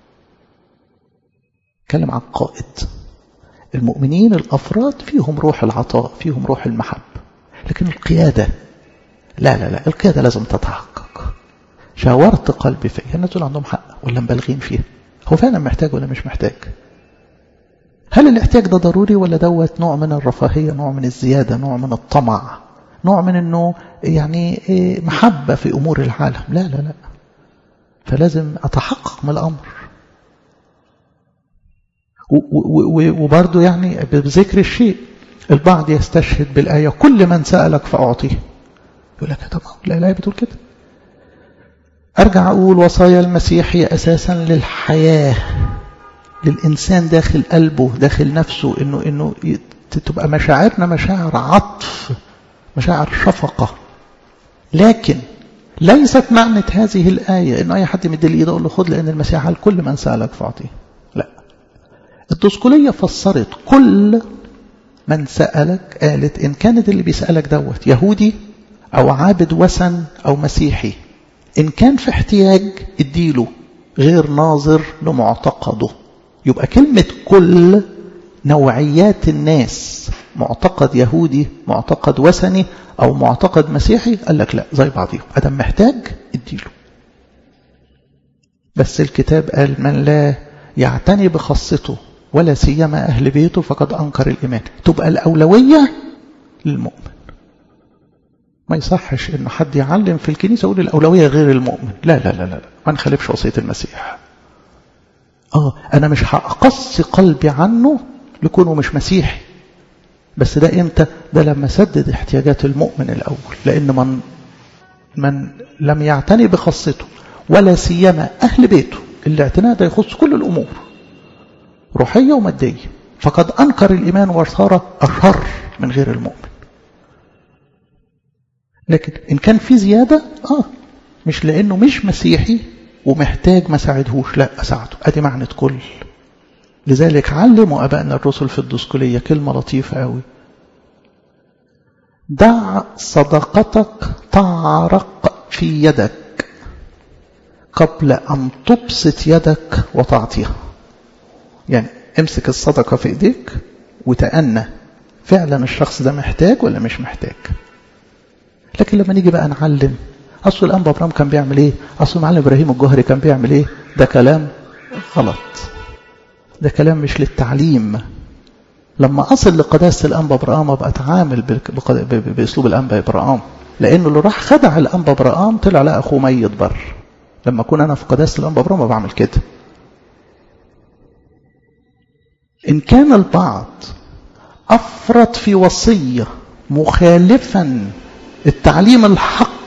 S1: اتكلم عن قائد المؤمنين الأفراد فيهم روح العطاء فيهم روح المحبة لكن القيادة لا لا لا القيادة لازم تتحقق شاورت قلبي فيها الناس دول عندهم حق ولا مبالغين فيها هو فعلا محتاج ولا مش محتاج هل الاحتياج ده ضروري ولا دوت نوع من الرفاهية نوع من الزيادة نوع من الطمع نوع من انه يعني محبة في امور العالم لا لا لا فلازم اتحقق من الامر وبرضه يعني بذكر الشيء البعض يستشهد بالآية كل من سألك فأعطيه يقول لك طب لا الآية بتقول كده أرجع أقول وصايا المسيح هي أساسا للحياة للإنسان داخل قلبه داخل نفسه إنه إنه تبقى مشاعرنا مشاعر عطف مشاعر شفقة لكن ليست معنى هذه الآية إن أي حد مدي الإيد أقول له خد لأن المسيح قال كل من سألك فأعطيه لا الدسكولية فسرت كل من سألك قالت إن كانت اللي بيسألك دوت يهودي أو عابد وثن أو مسيحي إن كان في احتياج اديله غير ناظر لمعتقده يبقى كلمة كل نوعيات الناس معتقد يهودي معتقد وثني أو معتقد مسيحي قال لك لا زي بعضهم أدم محتاج اديله بس الكتاب قال من لا يعتني بخاصته ولا سيما أهل بيته فقد أنكر الإيمان تبقى الأولوية للمؤمن ما يصحش إنه حد يعلم في الكنيسة يقول الأولوية غير المؤمن لا لا لا لا ما نخالفش وصية المسيح آه أنا مش هأقص قلبي عنه لكونه مش مسيحي بس ده إمتى ده لما سدد احتياجات المؤمن الأول لأن من من لم يعتني بخاصته ولا سيما أهل بيته الاعتناء ده يخص كل الأمور روحية ومادية فقد أنكر الإيمان وصار أشر من غير المؤمن لكن إن كان في زيادة آه مش لأنه مش مسيحي ومحتاج ما ساعدهوش لا أساعده أدي معنى كل لذلك علموا أبائنا الرسل في الدسكولية كلمة لطيفة قوي دع صدقتك تعرق في يدك قبل أن تبسط يدك وتعطيها يعني امسك الصدقة في ايديك وتأنى فعلا الشخص ده محتاج ولا مش محتاج لكن لما نيجي بقى نعلم أصل الأنبا أبرام كان بيعمل إيه أصل معلم إبراهيم الجوهري كان بيعمل إيه ده كلام غلط ده كلام مش للتعليم لما أصل لقداسة الأنبا إبراهام أبقى أتعامل بأسلوب الأنبا إبراهام لأنه اللي راح خدع الأنبا إبراهام طلع لقى أخوه ميت بر لما أكون أنا في قداسة الأنبا إبراهام بعمل كده إن كان البعض أفرط في وصية مخالفا التعليم الحق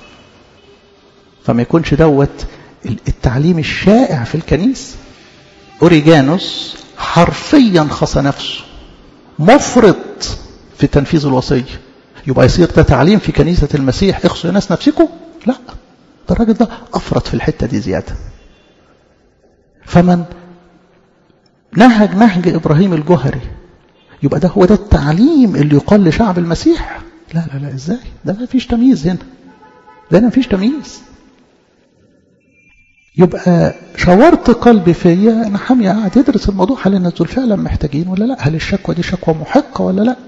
S1: فما يكونش دوت التعليم الشائع في الكنيسة أوريجانوس حرفيا خصى نفسه مفرط في تنفيذ الوصية يبقى يصير ده تعليم في كنيسة المسيح اخصوا ناس نفسكم لا ده الراجل ده أفرط في الحتة دي زيادة فمن نهج نهج إبراهيم الجهري يبقى ده هو ده التعليم اللي يقال لشعب المسيح لا لا لا ازاي ده ما فيش تمييز هنا ده ما فيش تمييز يبقى شاورت قلبي فيا انا حامية قاعد يدرس الموضوع هل الناس دول فعلا محتاجين ولا لا هل الشكوى دي شكوى محقة ولا لا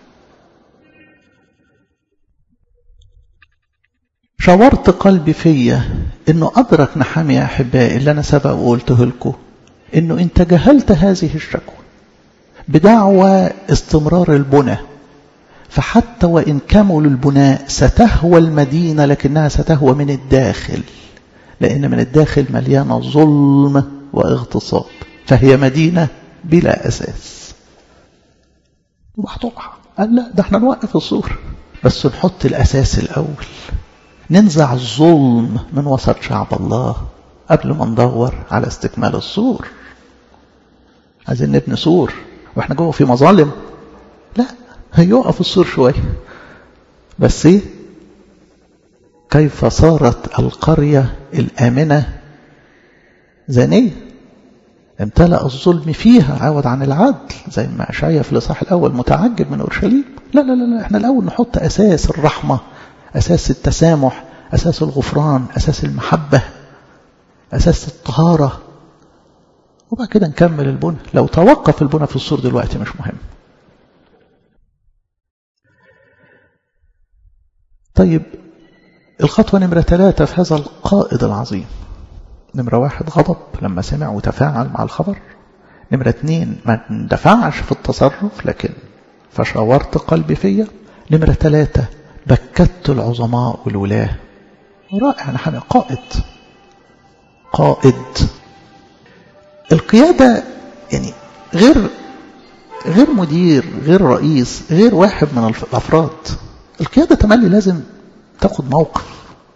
S1: شاورت قلبي فيا انه ادرك نحامي يا احبائي اللي انا سبق وقلته لكم انه ان تجاهلت هذه الشكوى بدعوى استمرار البنى فحتى وإن كمل البناء ستهوى المدينة لكنها ستهوى من الداخل لأن من الداخل مليانة ظلم واغتصاب فهي مدينة بلا أساس وهتقع قال لا ده احنا نوقف السور بس نحط الأساس الأول ننزع الظلم من وسط شعب الله قبل ما ندور على استكمال السور عايزين نبني سور واحنا جوه في مظالم لا هيقف السور شوية بس ايه كيف صارت القرية الآمنة زانية امتلأ الظلم فيها عوض عن العدل زي ما أشعيا في الإصحاح الأول متعجب من أورشليم لا لا لا, لا. احنا الأول نحط أساس الرحمة أساس التسامح أساس الغفران أساس المحبة أساس الطهارة وبعد كده نكمل البنى لو توقف البنى في السور دلوقتي مش مهم طيب الخطوة نمرة ثلاثة في هذا القائد العظيم نمرة واحد غضب لما سمع وتفاعل مع الخبر نمرة اثنين ما اندفعش في التصرف لكن فشاورت قلبي فيا نمرة ثلاثة بكت العظماء والولاة رائع نحن قائد قائد القيادة يعني غير غير مدير غير رئيس غير واحد من الأفراد القيادة تملي لازم تاخد موقف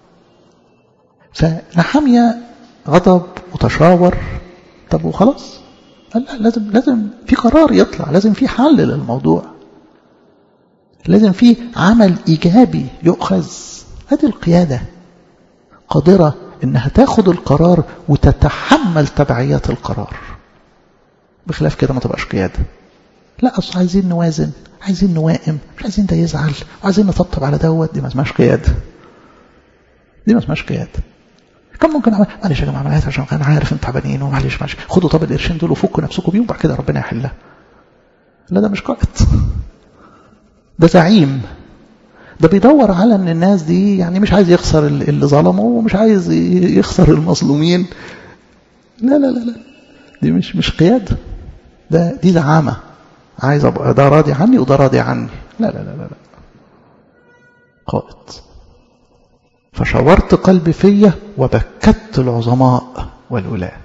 S1: فنحمية غضب وتشاور طب وخلاص قال لا لازم لازم في قرار يطلع لازم في حل للموضوع لازم في عمل إيجابي يؤخذ هذه القيادة قادرة إنها تاخد القرار وتتحمل تبعيات القرار بخلاف كده ما تبقاش قيادة لا أصل عايزين نوازن عايزين نوائم مش عايزين ده يزعل وعايزين نطبطب على دوت دي ما اسمهاش قيادة دي ما اسمهاش قيادة كم ممكن أعمل معلش يا جماعة معلش عشان أنا عارف أنتوا تعبانين ومعلش معلش خدوا طب القرشين دول وفكوا نفسكم بيهم وبعد كده ربنا يحلها لا ده مش قائد ده زعيم ده بيدور على ان الناس دي يعني مش عايز يخسر اللي ظلمه ومش عايز يخسر المظلومين لا لا لا لا دي مش مش قيادة ده دي زعامة عايز ابقى ده راضي عني وده راضي عني لا لا لا لا, لا. قائد فشاورت قلبي فيا وبكت العظماء والولاة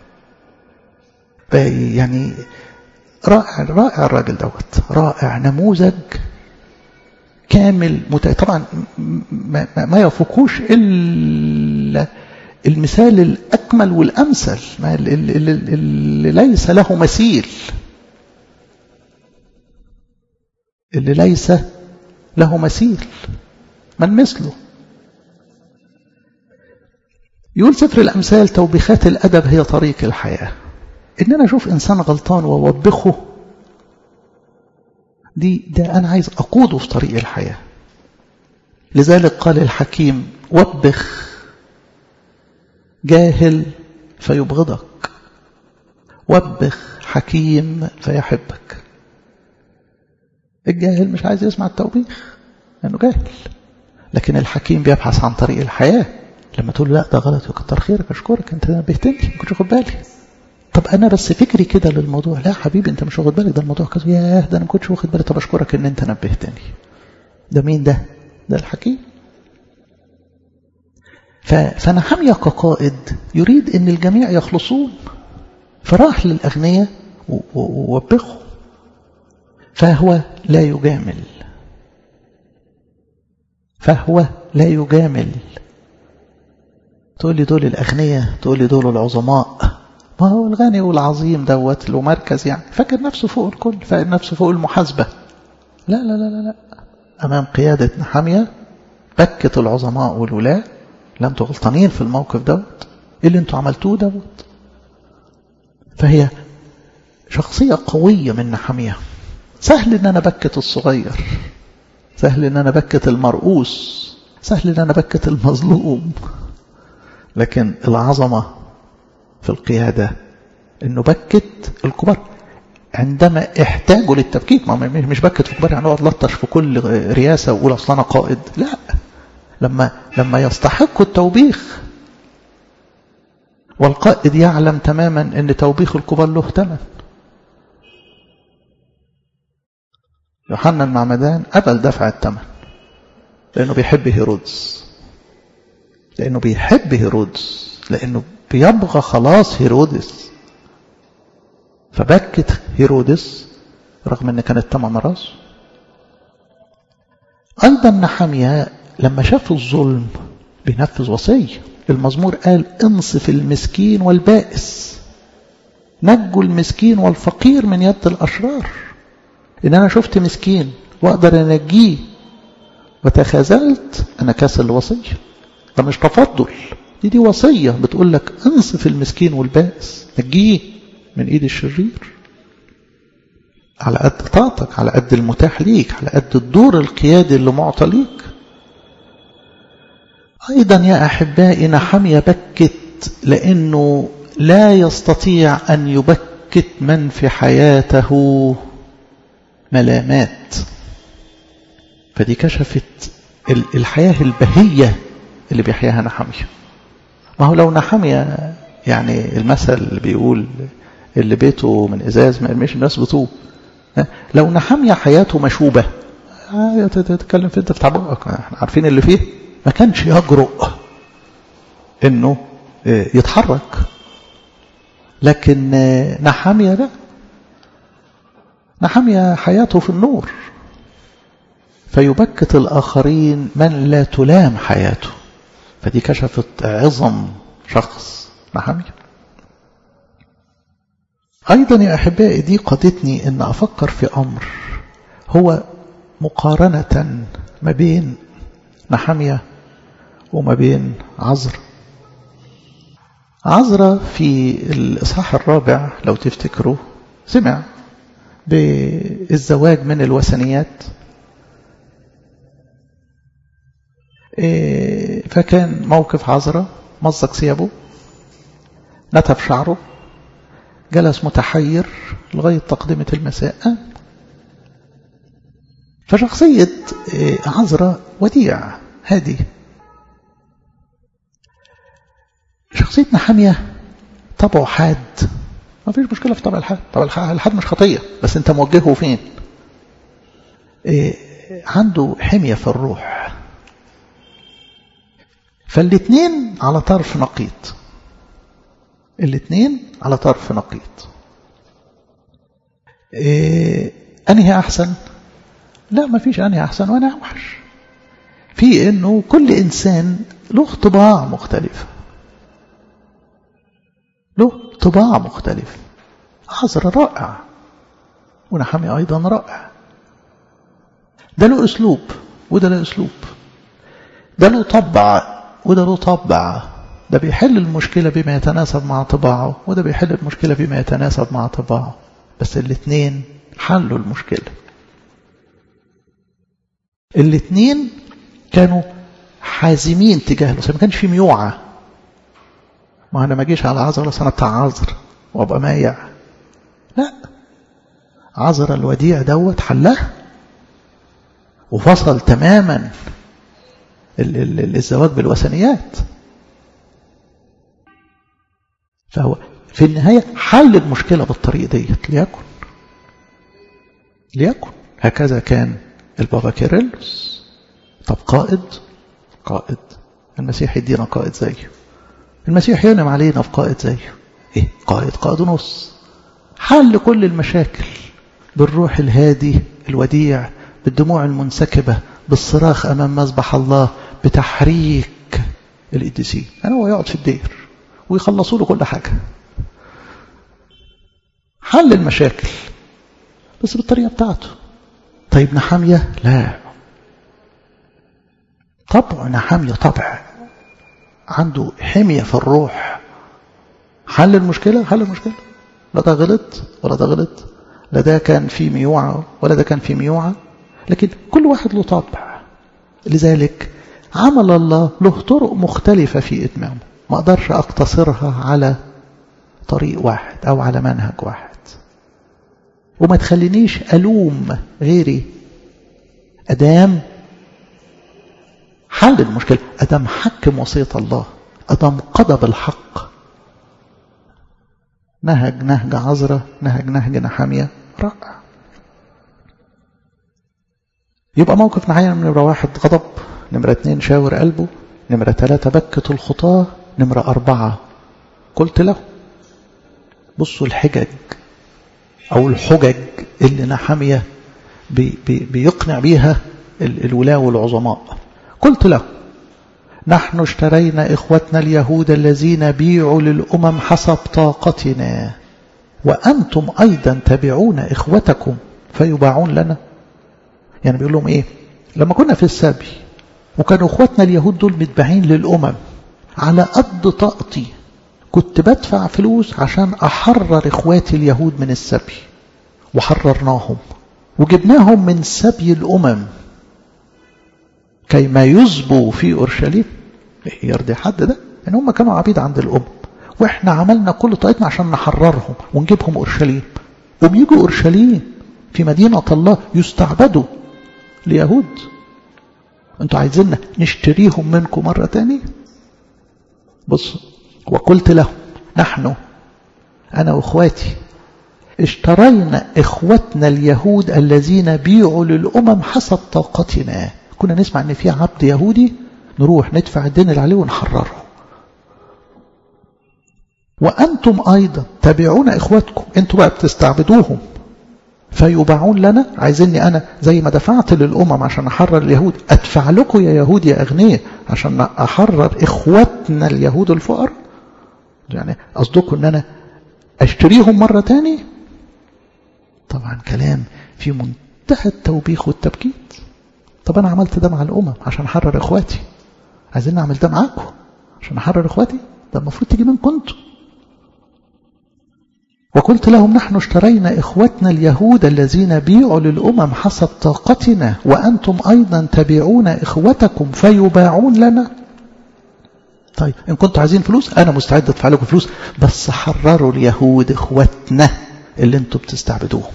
S1: يعني رائع رائع الراجل دوت رائع نموذج كامل مت... طبعا ما, ما يفوقوش الا المثال الاكمل والامثل ما اللي, اللي, اللي ليس له مثيل اللي ليس له مثيل من مثله يقول سفر الامثال توبيخات الادب هي طريق الحياه ان انا اشوف انسان غلطان واوبخه دي ده أنا عايز أقوده في طريق الحياة لذلك قال الحكيم وبخ جاهل فيبغضك وبخ حكيم فيحبك الجاهل مش عايز يسمع التوبيخ لأنه جاهل لكن الحكيم بيبحث عن طريق الحياة لما تقول لا ده غلط وكتر خيرك أشكرك أنت نبهتني ما كنتش واخد بالي طب انا بس فكري كده للموضوع لا حبيبي انت مش واخد بالك ده الموضوع كذا ياه ده انا ما كنتش واخد بالي طب اشكرك ان انت نبهتني ده مين ده ده الحكيم فنحمية كقائد يريد ان الجميع يخلصون فراح للاغنياء ووبخهم فهو لا يجامل فهو لا يجامل تقول لي دول الاغنياء تقول لي دول العظماء ما هو الغني والعظيم دوت له مركز يعني فاكر نفسه فوق الكل فاكر نفسه فوق المحاسبة لا لا لا لا, لا. أمام قيادة نحامية بكت العظماء والولاة لم غلطانين في الموقف دوت إيه اللي انتوا عملتوه دوت فهي شخصية قوية من نحامية سهل ان انا بكت الصغير سهل ان انا بكت المرؤوس سهل ان انا بكت المظلوم لكن العظمة في القيادة انه بكت الكبار عندما احتاجوا للتبكيت ما مش بكت في الكبار يعني اقعد لطش في كل رياسة واقول اصل انا قائد لا لما لما يستحقوا التوبيخ والقائد يعلم تماما ان توبيخ الكبار له ثمن يوحنا المعمدان قبل دفع الثمن لانه بيحب هيرودس لانه بيحب هيرودس لانه بيبغى خلاص هيرودس فبكت هيرودس رغم ان كانت تمن راسه ايضا نحميا لما شاف الظلم بينفذ وصيه المزمور قال انصف المسكين والبائس نجوا المسكين والفقير من يد الاشرار ان انا شفت مسكين واقدر انجيه وتخاذلت انا كاسل الوصيه ده مش تفضل دي دي وصية بتقول لك انصف المسكين والبائس نجيه من ايد الشرير على قد طاقتك على قد المتاح ليك على قد الدور القيادي اللي معطى ليك أيضا يا أحبائي نحمية بكت لأنه لا يستطيع أن يبكت من في حياته ملامات فدي كشفت الحياة البهية اللي بيحياها نحمية ما هو لو نحمية يعني المثل اللي بيقول اللي بيته من إزاز ما يرميش الناس بطوب لو نحمية حياته مشوبة تتكلم في انت في تعبقك احنا عارفين اللي فيه ما كانش يجرؤ انه يتحرك لكن نحمية لا نحمية حياته في النور فيبكت الآخرين من لا تلام حياته فدي كشفت عظم شخص نحمية أيضا يا أحبائي دي قادتني أن أفكر في أمر هو مقارنة ما بين نحمية وما بين عزر عزرة في الإصحاح الرابع لو تفتكروا سمع بالزواج من الوثنيات فكان موقف عزرة مزق ثيابه نتف شعره جلس متحير لغاية تقدمة المساء فشخصية عزرة وديع هادي شخصية نحمية طبعه حاد ما فيش مشكلة في طبع الحاد طبع الحاد مش خطية بس انت موجهه فين إيه عنده حمية في الروح فالاثنين على طرف نقيض الاثنين على طرف نقيض إيه أنهي أحسن لا ما فيش أنهي أحسن وأنا أوحش في أنه كل إنسان له طباع مختلفة له طباع مختلفة عذر رائع ونحمي أيضا رائع ده له أسلوب وده له أسلوب ده له طبع وده له طبع ده بيحل المشكلة بما يتناسب مع طباعه وده بيحل المشكلة بما يتناسب مع طباعه بس الاثنين حلوا المشكلة الاثنين كانوا حازمين تجاه له ما كانش في ميوعة ما انا ما اجيش على عذر انا بتاع عذر وابقى مايع لا عذر الوديع دوت حله وفصل تماما الزواج بالوثنيات فهو في النهاية حل المشكلة بالطريقة ديت ليكن ليكن هكذا كان البابا كيرلس طب قائد قائد المسيح يدينا قائد زيه المسيح ينعم علينا في قائد زيه ايه قائد قائد نص حل كل المشاكل بالروح الهادي الوديع بالدموع المنسكبة بالصراخ أمام مذبح الله بتحريك القديسين أنا هو يقعد في الدير ويخلصوا له كل حاجة حل المشاكل بس بالطريقة بتاعته طيب نحامية لا طبع نحامية طبع عنده حمية في الروح حل المشكلة حل المشكلة لا ده غلط ولا ده غلط لا ده كان في ميوعة ولا ده كان في ميوعة لكن كل واحد له طبع لذلك عمل الله له طرق مختلفة في إتمامه ما أقدرش أقتصرها على طريق واحد أو على منهج واحد وما تخلينيش ألوم غيري أدام حل المشكلة أدام حكم وصية الله أدام قضى بالحق نهج نهج عذرة نهج نهج نحامية رائع يبقى موقف نحامية نمرة واحد غضب نمرة اتنين شاور قلبه نمرة ثلاثة بكة الخطاة نمرة أربعة قلت له بصوا الحجج أو الحجج اللي نحامية بي بي بيقنع بيها الولاة والعظماء قلت له نحن اشترينا إخوتنا اليهود الذين بيعوا للأمم حسب طاقتنا وأنتم أيضا تبعون إخوتكم فيباعون لنا يعني بيقول لهم إيه لما كنا في السبي وكانوا إخوتنا اليهود دول متباعين للأمم على قد طاقتي كنت بدفع فلوس عشان أحرر إخواتي اليهود من السبي وحررناهم وجبناهم من سبي الأمم كيما يزبوا في أورشليم يرضي حد ده ان هم كانوا عبيد عند الأم واحنا عملنا كل طاقتنا عشان نحررهم ونجيبهم أورشليم وبيجوا أورشليم في مدينة الله يستعبدوا ليهود انتوا عايزيننا نشتريهم منكم مرة تانية بص وقلت لهم نحن أنا وإخواتي اشترينا إخوتنا اليهود الذين بيعوا للأمم حسب طاقتنا كنا نسمع أن في عبد يهودي نروح ندفع الدين اللي عليه ونحرره وأنتم أيضا تبعون إخواتكم أنتم بقى بتستعبدوهم فيباعون لنا عايزيني أنا زي ما دفعت للأمم عشان أحرر اليهود أدفع لكم يا يهود يا أغنياء عشان أحرر إخواتنا اليهود الفقراء يعني قصدكم أن أنا أشتريهم مرة تاني طبعا كلام في منتهى التوبيخ والتبكيت طب أنا عملت ده مع الأمم عشان أحرر إخواتي عايزين أعمل ده معاكم عشان أحرر إخواتي ده المفروض تيجي منكم انتم وقلت لهم نحن اشترينا إخوتنا اليهود الذين بيعوا للأمم حسب طاقتنا وأنتم أيضا تبيعون إخوتكم فيباعون لنا طيب إن كنتوا عايزين فلوس أنا مستعد أدفع لكم فلوس بس حرروا اليهود إخوتنا اللي أنتم بتستعبدوهم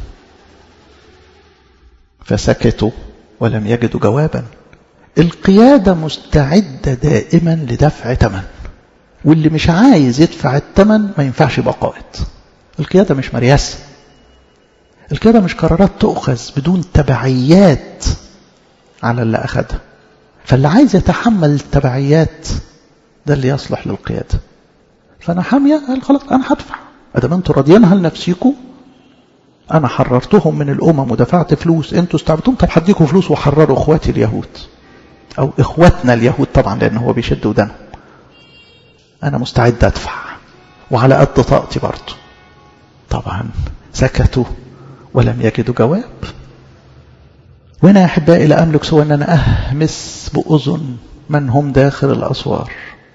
S1: فسكتوا ولم يجدوا جوابا القيادة مستعدة دائما لدفع ثمن واللي مش عايز يدفع الثمن ما ينفعش يبقى قائد القيادة مش مرياسة القيادة مش قرارات تؤخذ بدون تبعيات على اللي أخذها فاللي عايز يتحمل التبعيات ده اللي يصلح للقيادة فأنا حامية قال خلاص أنا هدفع أدام أنتوا راضيينها لنفسيكم أنا حررتهم من الأمم ودفعت فلوس أنتوا استعبتهم طب هديكم فلوس وحرروا إخواتي اليهود أو إخواتنا اليهود طبعا لأن هو بيشد ودانهم أنا مستعد أدفع وعلى قد طاقتي برضه طبعا سكتوا ولم يجدوا جواب وهنا يا أحبائي لا أملك سوى أن أنا أهمس بأذن من هم داخل الأسوار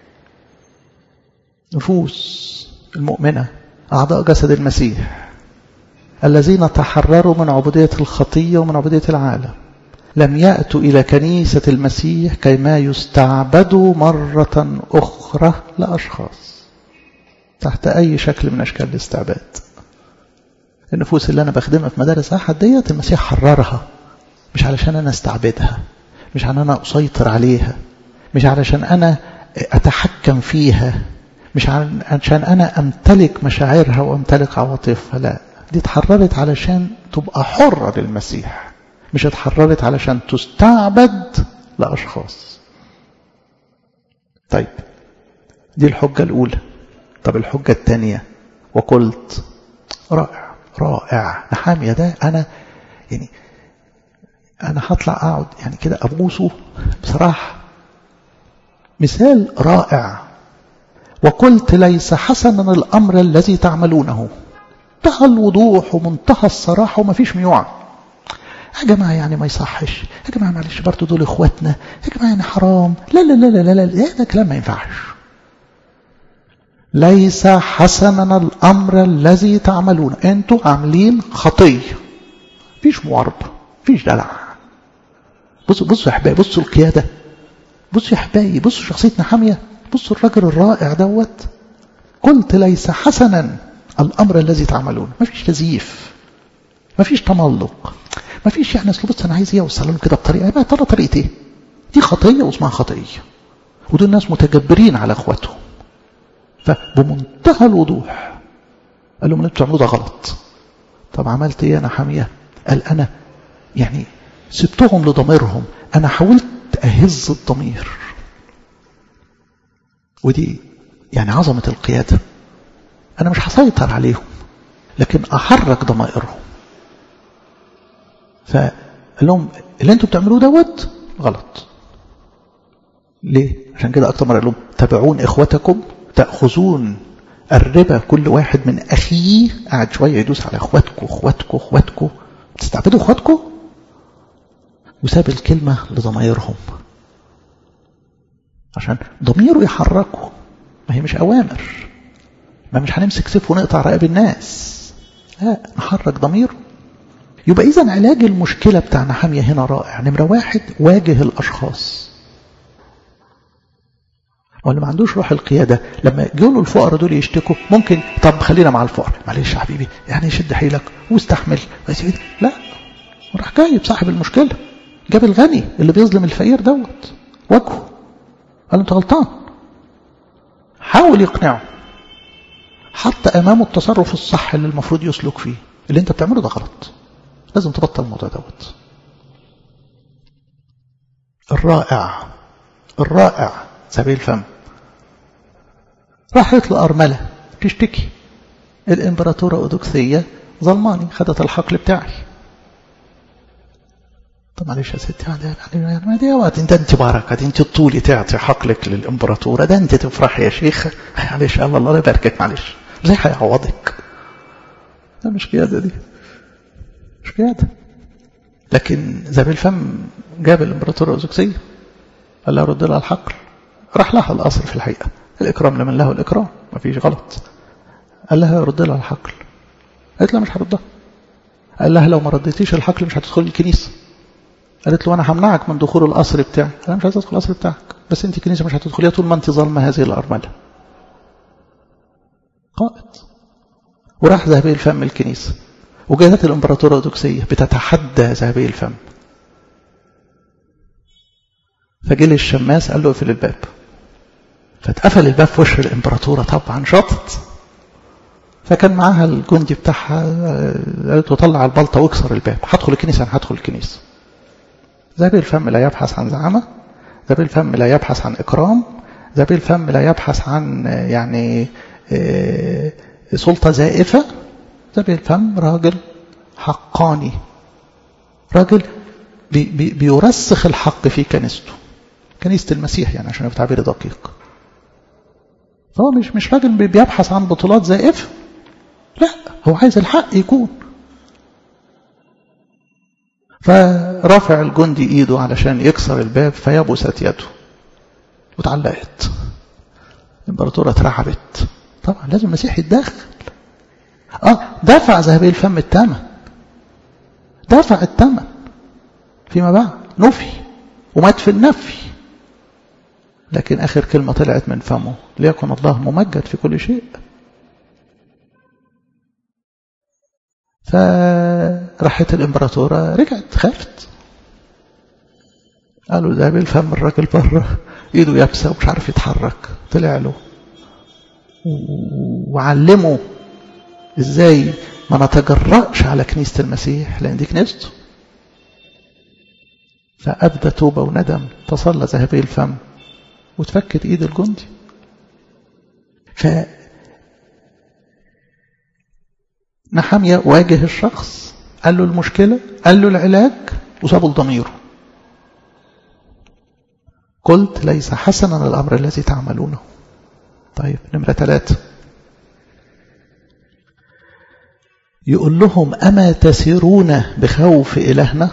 S1: نفوس المؤمنة أعضاء جسد المسيح الذين تحرروا من عبودية الخطية ومن عبودية العالم لم يأتوا إلى كنيسة المسيح كيما يستعبدوا مرة أخرى لأشخاص تحت أي شكل من أشكال الاستعباد النفوس اللي أنا بخدمها في مدارس أحد ديت المسيح حررها مش علشان أنا استعبدها مش عشان أنا أسيطر عليها مش علشان أنا أتحكم فيها مش عشان أنا أمتلك مشاعرها وأمتلك عواطفها لا دي اتحررت علشان تبقى حرة للمسيح مش اتحررت علشان تستعبد لأشخاص طيب دي الحجة الأولى طب الحجة الثانية وقلت رائع رائع نحامية ده أنا يعني أنا هطلع أقعد يعني كده أبوسه بصراحة مثال رائع وقلت ليس حسنا الأمر الذي تعملونه منتهى الوضوح ومنتهى الصراحة وما فيش ميوعة يا جماعة يعني ما يصحش يا جماعة معلش برضه دول اخواتنا يا جماعة يعني حرام لا لا لا لا لا لا ده كلام ما ينفعش ليس حسنا الأمر الذي تعملون أنتوا عاملين خطية فيش معارضة فيش دلع بصوا بصوا يا حبايبي بصوا القيادة بصوا يا حبايبي بصوا شخصية نحامية بصوا الرجل الرائع دوت قلت ليس حسنا الأمر الذي تعملون ما فيش تزييف ما فيش تملق ما فيش يعني اصل بص انا عايز ايه اوصل لهم كده بطريقه ما ترى طريقه ايه دي خطيه واسمها خطيه ودول ناس متجبرين على اخواتهم فبمنتهى الوضوح قال لهم اللي انتوا بتعملوه ده غلط طب عملت ايه انا حاميه قال انا يعني سبتهم لضميرهم انا حاولت اهز الضمير ودي يعني عظمه القياده انا مش هسيطر عليهم لكن احرك ضمائرهم فقال لهم اللي انتوا بتعملوه دوت غلط ليه عشان كده اكتر مره قال لهم تبعون اخوتكم تاخذون الربا كل واحد من اخيه قاعد شويه يدوس على اخواتكم اخواتكم اخواتكم تستعبدوا اخواتكم وساب الكلمه لضمايرهم عشان ضميره يحركه ما هي مش اوامر ما مش هنمسك سيف ونقطع رقاب الناس لا نحرك ضميره يبقى إذا علاج المشكلة بتاع نحامية هنا رائع نمرة واحد واجه الأشخاص واللي ما عندوش روح القيادة لما يجوا الفقراء دول يشتكوا ممكن طب خلينا مع الفقراء معلش يا حبيبي يعني شد حيلك واستحمل لا راح جايب صاحب المشكلة جاب الغني اللي بيظلم الفقير دوت واجهه قال انت غلطان حاول يقنعه حط امامه التصرف الصح اللي المفروض يسلك فيه اللي انت بتعمله ده غلط لازم تبطل الموضوع دوت الرائع الرائع سبيل الفم راحت لأرملة تشتكي الإمبراطورة أودوكسية ظلماني خدت الحقل بتاعي طب معلش يا ستي يعني ما دي وقت انت انت بركه انت طولي تعطي حقلك للامبراطوره ده انت تفرح يا شيخ معلش الله الله يباركك معلش زي هيعوضك ده مش قياده دي مش قياده لكن زبيل فم جاب الامبراطوره اوزوكسيه قال لها رد لها الحقل راح لها القصر في الحقيقه الاكرام لمن له الاكرام ما فيش غلط قال لها رد لها الحقل قالت له مش هردها قال لها لو ما رديتيش الحقل مش هتدخلي الكنيسه قالت له انا همنعك من دخول القصر بتاعي انا مش عايز ادخل القصر بتاعك بس انت كنيسه مش هتدخليها طول ما انت ظالمه هذه الارمله قائد وراح ذهبي الفم الكنيسه وجاءت الامبراطوره الاودوكسيه بتتحدى ذهبي الفم فجه الشماس قال له اقفل الباب فاتقفل الباب في وش الامبراطوره طبعا شطت فكان معاها الجندي بتاعها قالت له طلع البلطه واكسر الباب هدخل الكنيسه انا هدخل الكنيسه ذبي الفم لا يبحث عن زعامة ذبي الفم لا يبحث عن إكرام ذبي الفم لا يبحث عن يعني سلطة زائفة ذبي الفم راجل حقاني راجل بي بي بيرسخ الحق في كنيسته كنيسة المسيح يعني عشان يبقى تعبير دقيق فهو مش مش راجل بيبحث عن بطولات زائفة لا هو عايز الحق يكون فرفع الجندي ايده علشان يكسر الباب فيبست يده وتعلقت الامبراطوره اترعبت طبعا لازم المسيح يتدخل اه دفع ذهبي الفم الثمن دفع الثمن فيما بعد نفي ومات في النفي لكن اخر كلمه طلعت من فمه ليكن الله ممجد في كل شيء فراحت الامبراطورة رجعت خافت قالوا ده بالفم الراجل بره ايده يابسة ومش عارف يتحرك طلع له وعلمه ازاي ما نتجرأش على كنيسة المسيح لان دي كنيسته فأبدى توبة وندم تصلى ذهبي الفم وتفكت ايد الجندي ف نحمية واجه الشخص قال له المشكلة قال له العلاج وسابه لضميره قلت ليس حسنا الأمر الذي تعملونه طيب نمرة ثلاثة يقول لهم أما تسيرون بخوف إلهنا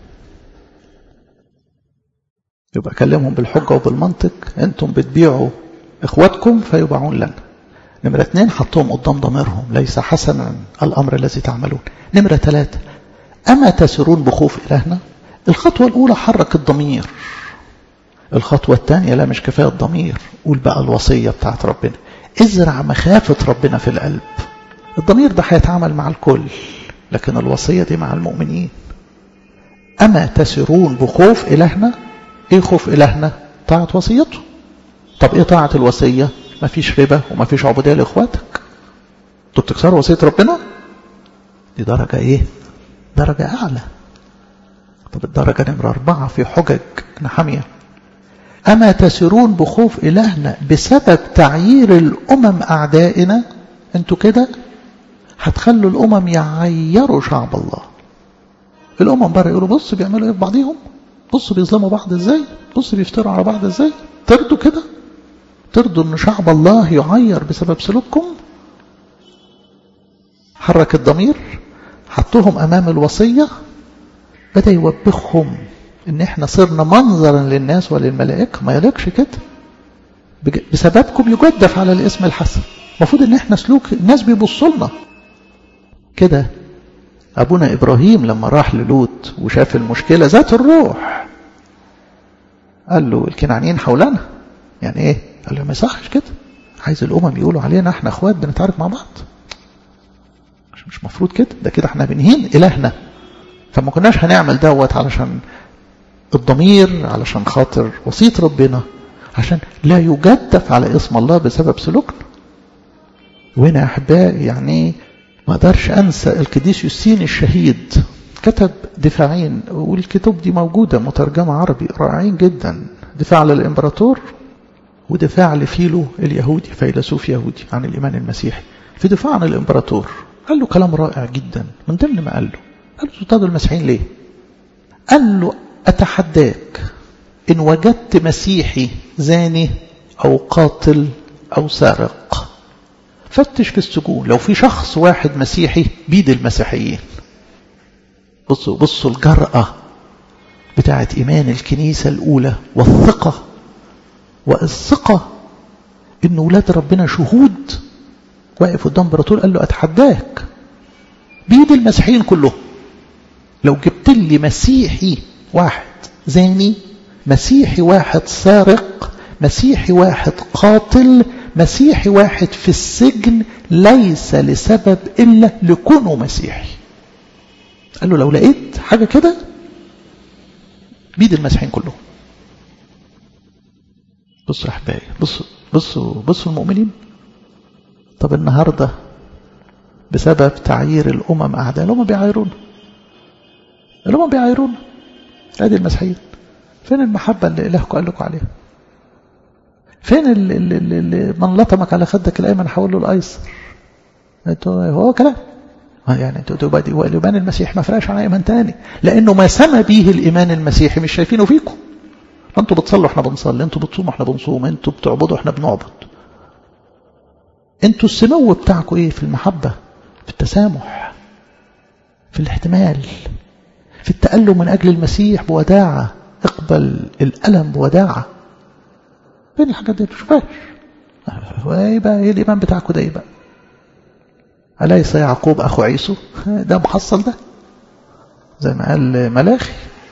S1: يبقى كلمهم بالحجة وبالمنطق أنتم بتبيعوا إخواتكم فيباعون لنا نمرة اثنين حطهم قدام ضميرهم ليس حسنا الأمر الذي تعملون نمرة ثلاثة أما تسرون بخوف إلهنا الخطوة الأولى حرك الضمير الخطوة الثانية لا مش كفاية الضمير قول بقى الوصية بتاعت ربنا ازرع مخافة ربنا في القلب الضمير ده هيتعامل مع الكل لكن الوصية دي مع المؤمنين أما تسرون بخوف إلهنا إيه خوف إلهنا طاعة وصيته طب إيه طاعة الوصية ما فيش ربا وما فيش عبودية لإخواتك انتوا بتكسروا وصية ربنا دي درجة إيه درجة أعلى طب الدرجة نمرة أربعة في حجج نحمية أما تسرون بخوف إلهنا بسبب تعيير الأمم أعدائنا أنتوا كده هتخلوا الأمم يعيروا شعب الله الأمم بره يقولوا بص بيعملوا إيه في بعضيهم بص بيظلموا بعض إزاي بص بيفتروا على بعض إزاي ترضوا كده ترضوا أن شعب الله يعير بسبب سلوككم حرك الضمير حطوهم أمام الوصية بدأ يوبخهم ان احنا صرنا منظرا للناس وللملائكة ما يليقش كده بسببكم يجدف على الاسم الحسن المفروض ان احنا سلوك الناس بيبصوا لنا كده أبونا إبراهيم لما راح للوط وشاف المشكلة ذات الروح قال له الكنعانيين حولنا يعني ايه قال له ما يصحش كده عايز الأمم يقولوا علينا احنا اخوات بنتعارك مع بعض مش مش مفروض كده ده كده احنا بنهين إلهنا فما كناش هنعمل دوت علشان الضمير علشان خاطر وسيط ربنا عشان لا يجدف على اسم الله بسبب سلوكنا وهنا يا احبائي يعني ما اقدرش انسى القديس يوسين الشهيد كتب دفاعين والكتب دي موجودة مترجمة عربي رائعين جدا دفاع للإمبراطور ودفاع لفيلو اليهودي فيلسوف يهودي عن الإيمان المسيحي في دفاع عن الإمبراطور قال له كلام رائع جدا من ضمن ما قال له قال له تطردوا المسيحيين ليه قال له أتحداك إن وجدت مسيحي زاني أو قاتل أو سارق فتش في السجون لو في شخص واحد مسيحي بيد المسيحيين بصوا بصوا الجرأة بتاعت إيمان الكنيسة الأولى والثقة والثقة إن ولاد ربنا شهود واقف قدام امبراطور قال له أتحداك بيد المسيحيين كلهم لو جبت لي مسيحي واحد زاني مسيحي واحد سارق مسيحي واحد قاتل مسيحي واحد في السجن ليس لسبب إلا لكونه مسيحي قال له لو لقيت حاجة كده بيد المسيحيين كلهم بصوا يا احبائي بصوا بصوا بصوا المؤمنين طب النهارده بسبب تعيير الامم اعداء الامم بيعايرونا الامم بيعايرونا ادي المسيحيين فين المحبه اللي الهكم قال لكم عليها فين اللي, اللي, اللي من لطمك على خدك الايمن حول له الايسر هو كلام يعني تبقى الايمان المسيحي ما فرقش عن ايمان تاني لانه ما سمى به الايمان المسيحي مش شايفينه فيكم انتوا بتصلوا احنا بنصلي انتوا بتصوموا احنا بنصوم انتوا بتعبدوا احنا بنعبد انتوا السمو بتاعكم ايه في المحبه في التسامح في الاحتمال في التألم من أجل المسيح بوداعة اقبل الألم بوداعة فين الحاجات دي ما تشوفهاش وايه بقى ايه الإيمان بتاعكم ده ايه بقى أليس يعقوب أخو عيسو ده محصل ده زي ما قال ملاخي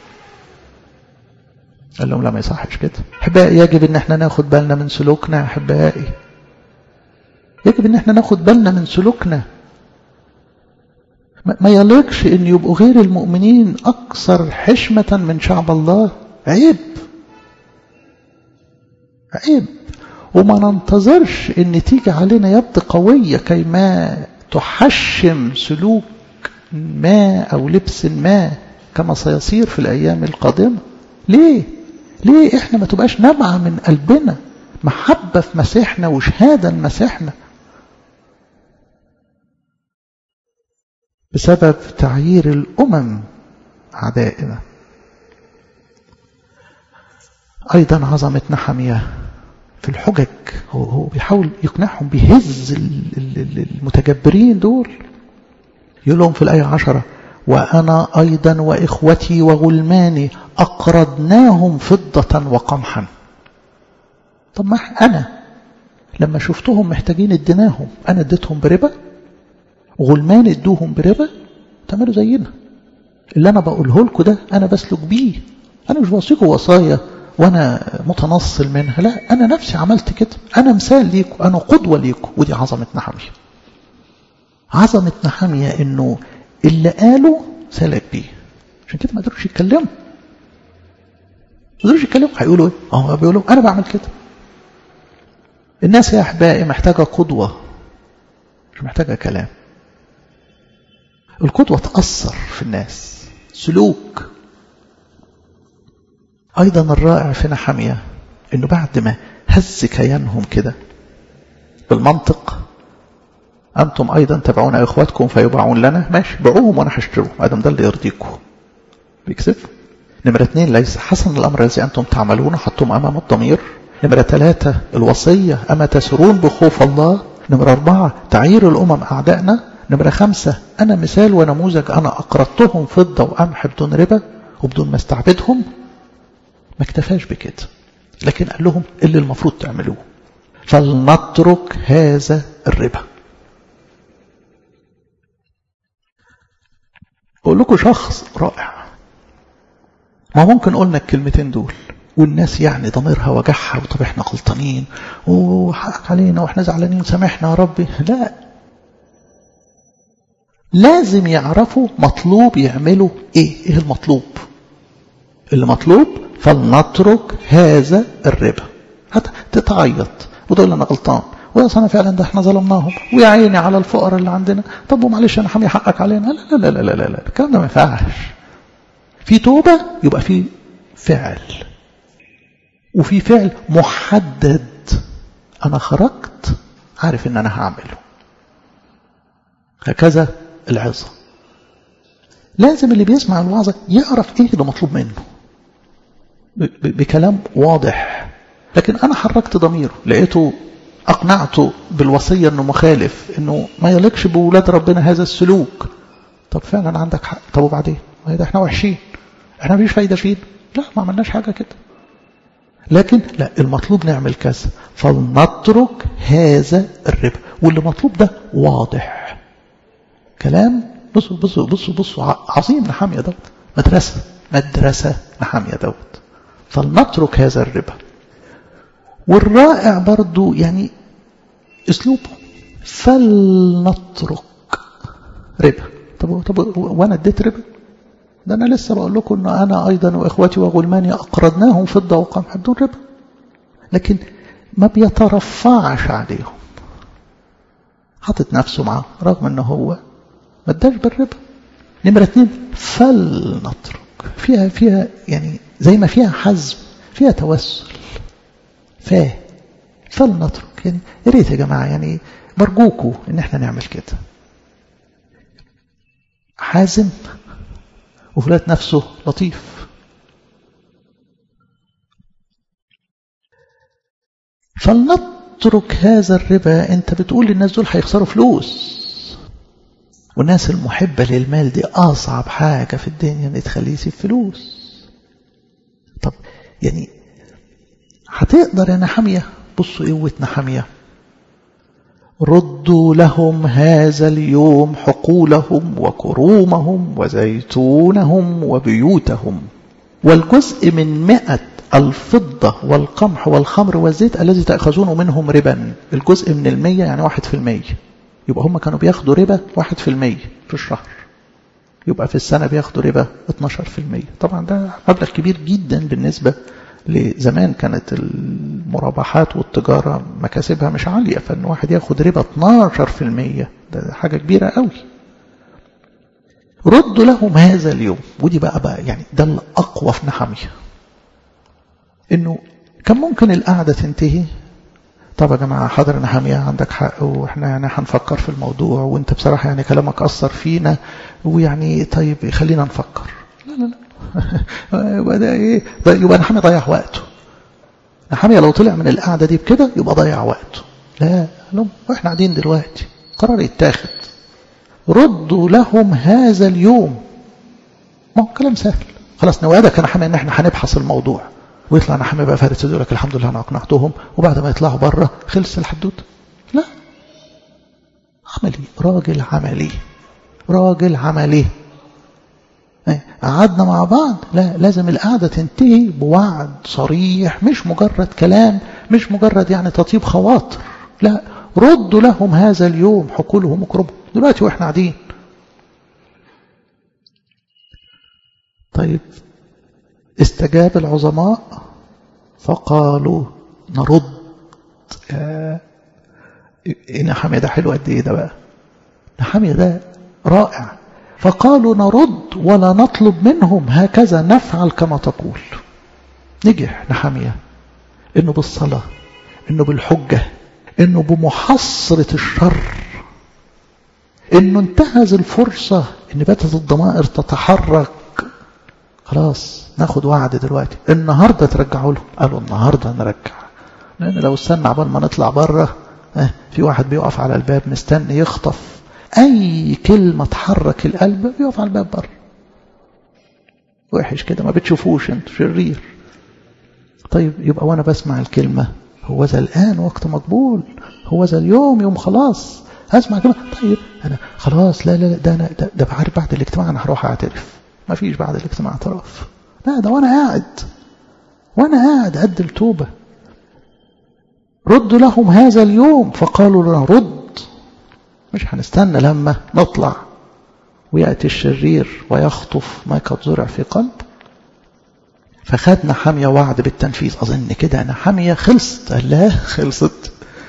S1: قال لهم لا ما يصحش كده احبائي يجب ان احنا ناخد بالنا من سلوكنا يا احبائي يجب ان احنا ناخد بالنا من سلوكنا ما يليقش ان يبقوا غير المؤمنين اكثر حشمة من شعب الله عيب عيب وما ننتظرش ان تيجي علينا يد قوية كيما تحشم سلوك ما او لبس ما كما سيصير في الايام القادمة ليه ليه احنا ما تبقاش نبعة من قلبنا محبة في مسيحنا وشهادة مسيحنا بسبب تعيير الأمم أعدائنا أيضا عظمة نحمية في الحجج هو, هو بيحاول يقنعهم بيهز المتجبرين دول يقول لهم في الآية عشرة وأنا أيضا وإخوتي وغلماني أقرضناهم فضة وقمحا طب ما أنا لما شفتهم محتاجين اديناهم أنا اديتهم بربا غلمان ادوهم بربا تعملوا زينا اللي أنا بقوله لكم ده أنا بسلك بيه أنا مش بوصيكم وصايا وأنا متنصل منها لا أنا نفسي عملت كده أنا مثال ليكم أنا قدوة ليكم ودي عظمة نحمية عظمة نحمية إنه اللي قاله سلك بيه عشان كده ما قدروش يتكلموا ما قدروش يتكلموا هيقولوا ايه؟ اه بيقولوا انا بعمل كده الناس يا احبائي محتاجه قدوه مش محتاجه كلام القدوه تاثر في الناس سلوك ايضا الرائع في نحميه انه بعد ما هز كيانهم كده بالمنطق أنتم أيضا تبعون إخواتكم فيباعون لنا ماشي باعوهم وأنا هشتريهم أدم ده اللي يرضيكم بيكسب نمرة اثنين ليس حسن الأمر الذي أنتم تعملونه حطهم أمام الضمير نمرة ثلاثة الوصية أما تسرون بخوف الله نمرة أربعة تعيير الأمم أعدائنا نمرة خمسة أنا مثال ونموذج أنا أقرضتهم فضة وقمح بدون ربا وبدون ما استعبدهم ما اكتفاش بكده لكن قال لهم اللي المفروض تعملوه فلنترك هذا الربا لكم شخص رائع ما ممكن قلنا الكلمتين دول والناس يعني ضميرها وجعها وطب احنا غلطانين وحقك علينا واحنا زعلانين سامحنا يا ربي لا لازم يعرفوا مطلوب يعملوا ايه ايه المطلوب اللي مطلوب فلنترك هذا الربا حتى تتعيط وتقول انا غلطان ويا انا فعلا ده احنا ظلمناهم ويا عيني على الفقراء اللي عندنا طب ومعلش انا حامي حقك علينا لا لا لا لا لا لا الكلام ده ما ينفعش في توبه يبقى في فعل وفي فعل محدد انا خرجت عارف ان انا هعمله هكذا العظه لازم اللي بيسمع الوعظه يعرف ايه اللي مطلوب منه بكلام واضح لكن انا حركت ضميره لقيته اقنعته بالوصيه انه مخالف انه ما يليقش بولاد ربنا هذا السلوك طب فعلا عندك حق طب وبعدين ما ده احنا وحشين احنا مفيش فايده فينا لا ما عملناش حاجه كده لكن لا المطلوب نعمل كذا فلنترك هذا الربا واللي مطلوب ده واضح كلام بصوا بصوا بصوا بصوا عظيم نحامية دوت مدرسة مدرسة نحامية دوت فلنترك هذا الربا والرائع برضو يعني اسلوبه فلنترك ربا طب طب وانا اديت ربا ده انا لسه بقول لكم ان انا ايضا واخواتي وغلماني اقرضناهم فضه وقمح بدون ربا لكن ما بيترفعش عليهم حاطط نفسه معاه رغم ان هو ما اداش بالربا نمرة اتنين فلنترك فيها فيها يعني زي ما فيها حزم فيها توسل فاه فلنترك يعني يا ريت يا جماعة يعني برجوكوا ان احنا نعمل كده حازم وفي ذات نفسه لطيف فلنترك هذا الربا انت بتقول للناس دول هيخسروا فلوس والناس المحبة للمال دي أصعب حاجة في الدنيا إن تخليه يسيب فلوس طب يعني هتقدر يا نحامية بصوا قوة نحامية ردوا لهم هذا اليوم حقولهم وكرومهم وزيتونهم وبيوتهم والجزء من مئة الفضة والقمح والخمر والزيت الذي تأخذونه منهم ربا الجزء من المية يعني واحد في المية يبقى هم كانوا بياخدوا ربا واحد في المية في الشهر يبقى في السنة بياخدوا ربا 12 في المية طبعا ده مبلغ كبير جدا بالنسبة لزمان كانت المرابحات والتجارة مكاسبها مش عالية فإن واحد ياخد ربا 12 في المية ده حاجة كبيرة قوي ردوا لهم هذا اليوم ودي بقى بقى يعني ده الأقوى في نحمية إنه كان ممكن القعدة تنتهي طب يا جماعة حاضر نحامية عندك حق واحنا يعني هنفكر في الموضوع وانت بصراحة يعني كلامك أثر فينا ويعني طيب خلينا نفكر لا لا لا يبقى ده ايه يبقى نحامي ضيع وقته نحامية لو طلع من القعدة دي بكده يبقى ضيع وقته لا لهم واحنا قاعدين دلوقتي قرار يتاخد ردوا لهم هذا اليوم ما هو كلام سهل خلاص نوعدك يا نحامي ان احنا هنبحث الموضوع ويطلع نحامي بقى فارس يقول لك الحمد لله انا اقنعتهم وبعد ما يطلعوا بره خلص الحدود لا عملي راجل عملي راجل عملي قعدنا مع بعض لا لازم القعدة تنتهي بوعد صريح مش مجرد كلام مش مجرد يعني تطيب خواطر لا ردوا لهم هذا اليوم حقولهم وكربهم دلوقتي واحنا قاعدين طيب استجاب العظماء فقالوا نرد آه نحامية ده حلو قد ايه ده بقى نحامية ده رائع فقالوا نرد ولا نطلب منهم هكذا نفعل كما تقول نجح نحامية انه بالصلاة انه بالحجة انه بمحصرة الشر انه انتهز الفرصة ان باتت الضمائر تتحرك خلاص ناخد وعد دلوقتي النهاردة ترجعوا لهم قالوا النهاردة نرجع لان لو استنى عبال ما نطلع بره في واحد بيقف على الباب مستني يخطف اي كلمة تحرك القلب بيقف على الباب بره وحش كده ما بتشوفوش انت شرير طيب يبقى وانا بسمع الكلمة هو ذا الآن وقت مقبول هو ذا اليوم يوم خلاص أسمع كلمة طيب انا خلاص لا لا لا ده انا ده, ده عارف بعد الاجتماع انا هروح اعترف ما فيش بعد الاجتماع اعتراف لا ده وانا قاعد وانا قاعد قدم توبه ردوا لهم هذا اليوم فقالوا لنا رد مش هنستنى لما نطلع ويأتي الشرير ويخطف ما قد زرع في قلب فخدنا حامية وعد بالتنفيذ أظن كده أنا حامية خلصت قال لا خلصت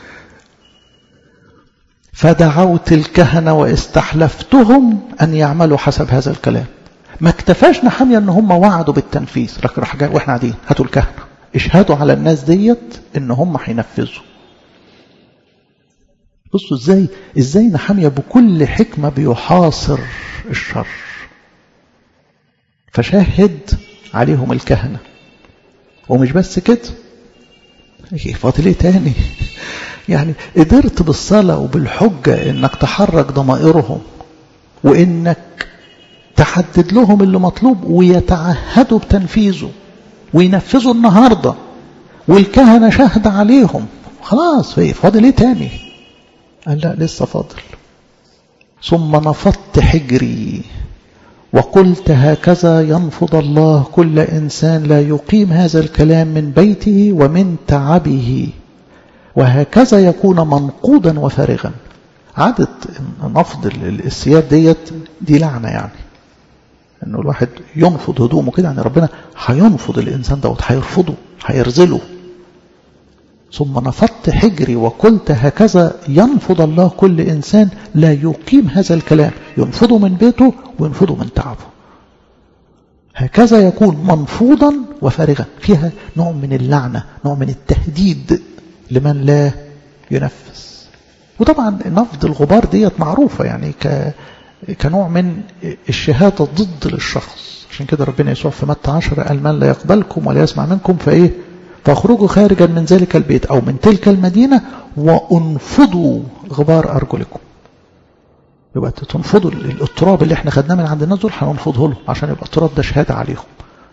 S1: فدعوت الكهنة واستحلفتهم أن يعملوا حسب هذا الكلام ما اكتفاش نحامية أن هم وعدوا بالتنفيذ راح جاي وإحنا قاعدين هاتوا الكهنة اشهدوا على الناس ديت ان هم هينفذوا بصوا ازاي ازاي نحامية بكل حكمة بيحاصر الشر فشاهد عليهم الكهنة ومش بس كده فاضل ايه تاني يعني قدرت بالصلاة وبالحجة انك تحرك ضمائرهم وانك تحدد لهم اللي مطلوب ويتعهدوا بتنفيذه وينفذوا النهاردة والكهنة شهد عليهم خلاص فاضل ايه تاني قال لا لسه فاضل ثم نفضت حجري وقلت هكذا ينفض الله كل إنسان لا يقيم هذا الكلام من بيته ومن تعبه وهكذا يكون منقودا وفارغا عادة نفض السياد ديت دي لعنة يعني انه الواحد ينفض هدومه كده يعني ربنا هينفض الانسان دوت هيرفضه هيرزله ثم نفضت حجري وقلت هكذا ينفض الله كل انسان لا يقيم هذا الكلام ينفضه من بيته وينفضه من تعبه هكذا يكون منفوضا وفارغا فيها نوع من اللعنه نوع من التهديد لمن لا ينفذ وطبعا نفض الغبار ديت معروفه يعني ك كنوع من الشهادة ضد للشخص عشان كده ربنا يسوع في متى 10 قال من لا يقبلكم ولا يسمع منكم فإيه فاخرجوا خارجا من ذلك البيت أو من تلك المدينة وانفضوا غبار أرجلكم يبقى تنفضوا التراب اللي احنا خدناه من عند الناس دول هننفضه له عشان يبقى التراب ده شهادة عليهم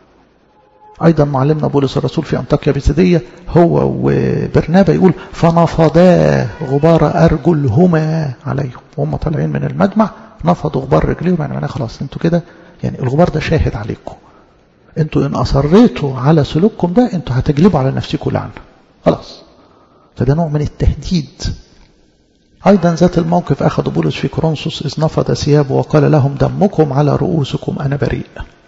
S1: أيضا معلمنا بولس الرسول في أنطاكيا بسدية هو وبرنابا يقول فنفضا غبار أرجلهما عليهم وهم طالعين من المجمع نفضوا غبار رجليهم يعني معناها خلاص انتوا كده يعني الغبار ده شاهد عليكم انتوا ان اصريتوا على سلوككم ده انتوا هتجلبوا على نفسكم لعنه خلاص فده نوع من التهديد ايضا ذات الموقف اخذ بولس في كورنثوس اذ نفض ثيابه وقال لهم دمكم على رؤوسكم انا بريء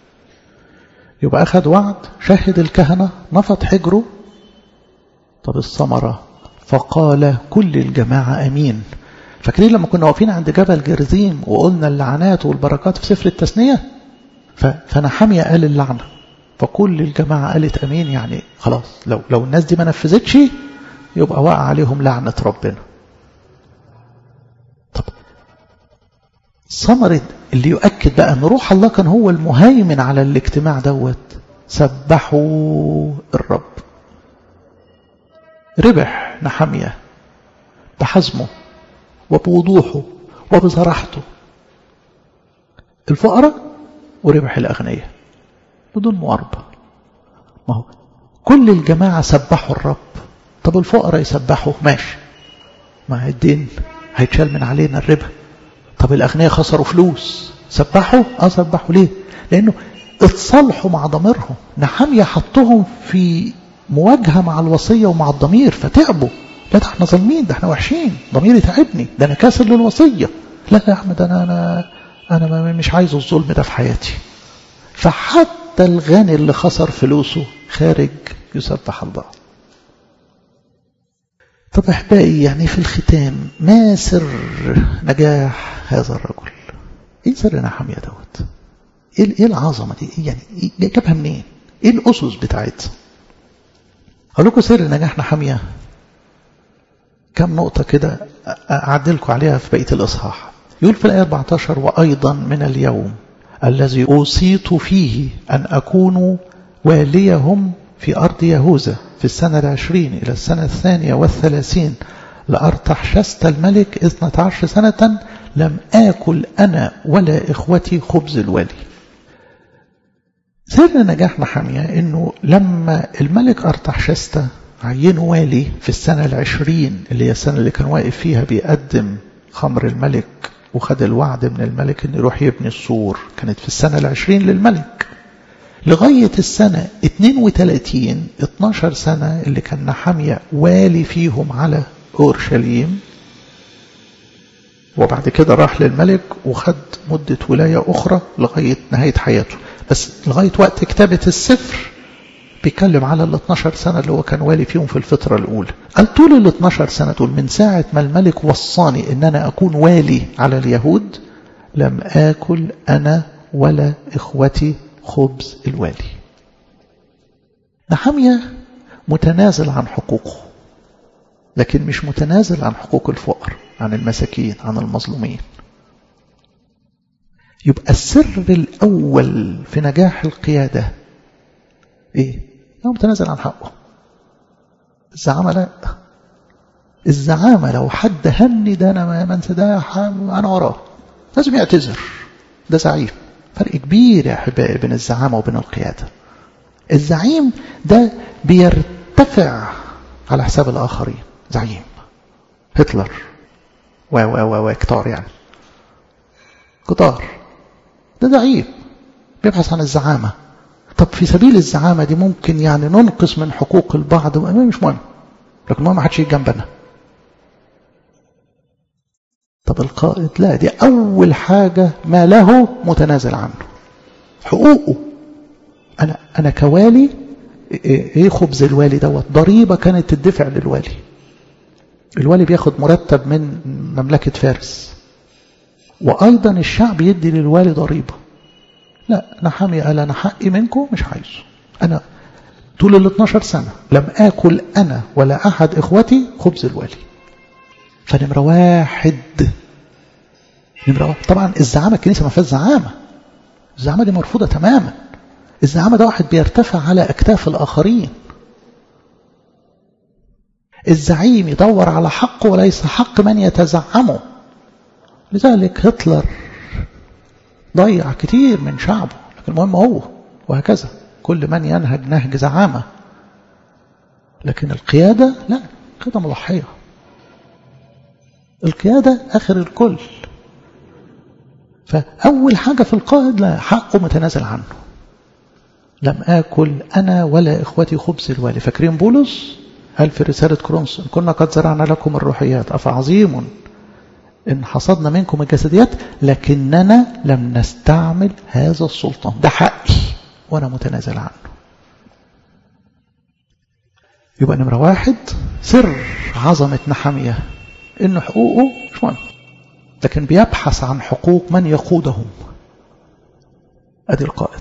S1: يبقى اخذ وعد شهد الكهنه نفض حجره طب الثمره فقال كل الجماعه امين فاكرين لما كنا واقفين عند جبل جرزيم وقلنا اللعنات والبركات في سفر التثنية فنحمية قال اللعنة فكل الجماعة قالت أمين يعني خلاص لو, لو الناس دي ما نفذتش يبقى وقع عليهم لعنة ربنا طب ثمرة اللي يؤكد بقى أن روح الله كان هو المهيمن على الاجتماع دوت سبحوا الرب ربح نحمية بحزمه وبوضوحه وبصراحته الفقراء وربح الأغنياء بدون مواربة ما هو كل الجماعة سبحوا الرب طب الفقراء يسبحوا ماشي ما الدين هيتشال من علينا الربا طب الأغنياء خسروا فلوس سبحوا اه سبحوا ليه لأنه اتصالحوا مع ضميرهم نحامية حطهم في مواجهة مع الوصية ومع الضمير فتعبوا لا ده احنا ظالمين ده احنا وحشين ضميري تعبني ده انا كاسر للوصية لا يا احمد انا انا انا مش عايز الظلم ده في حياتي فحتى الغني اللي خسر فلوسه خارج يسبح الله طب احبائي يعني في الختام ما سر نجاح هذا الرجل ايه سر نحمية دوت ايه ايه العظمة دي يعني إيه جابها منين ايه الاسس بتاعتها اقول لكم سر نجاح نحمية كم نقطة كده أعدلكم عليها في بقية الإصحاح يقول في الآية 14 وأيضا من اليوم الذي أوصيت فيه أن أكون واليهم في أرض يهوذا في السنة العشرين إلى السنة الثانية والثلاثين لأرتحشست الملك اثنة عشر سنة لم آكل أنا ولا إخوتي خبز الوالي سر نجاح نحمية أنه لما الملك أرتحشست عينه والي في السنة العشرين اللي هي السنة اللي كان واقف فيها بيقدم خمر الملك وخد الوعد من الملك أن يروح يبني السور كانت في السنة العشرين للملك لغاية السنة 32 12 سنة اللي كان نحمية والي فيهم على أورشليم وبعد كده راح للملك وخد مدة ولاية أخرى لغاية نهاية حياته بس لغاية وقت كتابة السفر بيتكلم على ال 12 سنة اللي هو كان والي فيهم في الفترة الأولى قال طول ال 12 سنة دول من ساعة ما الملك وصاني إن أنا أكون والي على اليهود لم آكل أنا ولا إخوتي خبز الوالي نحمية متنازل عن حقوقه لكن مش متنازل عن حقوق الفقر عن المساكين عن المظلومين يبقى السر الأول في نجاح القيادة إيه؟ هو متنازل عن حقه الزعامة لا الزعامة لو حد هني ده أنا ما منسى ده أنا وراه لازم يعتذر ده زعيم فرق كبير يا أحبائي بين الزعامة وبين القيادة الزعيم ده بيرتفع على حساب الآخرين زعيم هتلر و و و و كتار يعني كتار ده زعيم بيبحث عن الزعامة طب في سبيل الزعامة دي ممكن يعني ننقص من حقوق البعض مش مهم لكن المهم ما حدش يجي جنبنا طب القائد لا دي أول حاجة ما له متنازل عنه حقوقه أنا أنا كوالي إيه خبز الوالي دوت ضريبة كانت تدفع للوالي الوالي بياخد مرتب من مملكة فارس وأيضا الشعب يدي للوالي ضريبة لا نحامي قال أنا حقي منكم مش عايزه أنا طول ال 12 سنة لم آكل أنا ولا أحد إخوتي خبز الوالي فنمرة واحد نمرة واحد طبعا الزعامة الكنيسة ما فيهاش زعامة الزعامة دي مرفوضة تماما الزعامة ده واحد بيرتفع على أكتاف الآخرين الزعيم يدور على حقه وليس حق من يتزعمه لذلك هتلر ضيع كتير من شعبه لكن المهم هو وهكذا كل من ينهج نهج زعامة لكن القيادة لا قيادة مضحية القيادة آخر الكل فأول حاجة في القائد لا حقه متنازل عنه لم آكل أنا ولا إخوتي خبز الوالي فاكرين بولس قال في رسالة كرونس إن كنا قد زرعنا لكم الروحيات أفعظيم إن حصدنا منكم الجسديات لكننا لم نستعمل هذا السلطان ده حقي وأنا متنازل عنه يبقى نمرة واحد سر عظمة نحمية إن حقوقه مش مهم لكن بيبحث عن حقوق من يقودهم أدي القائد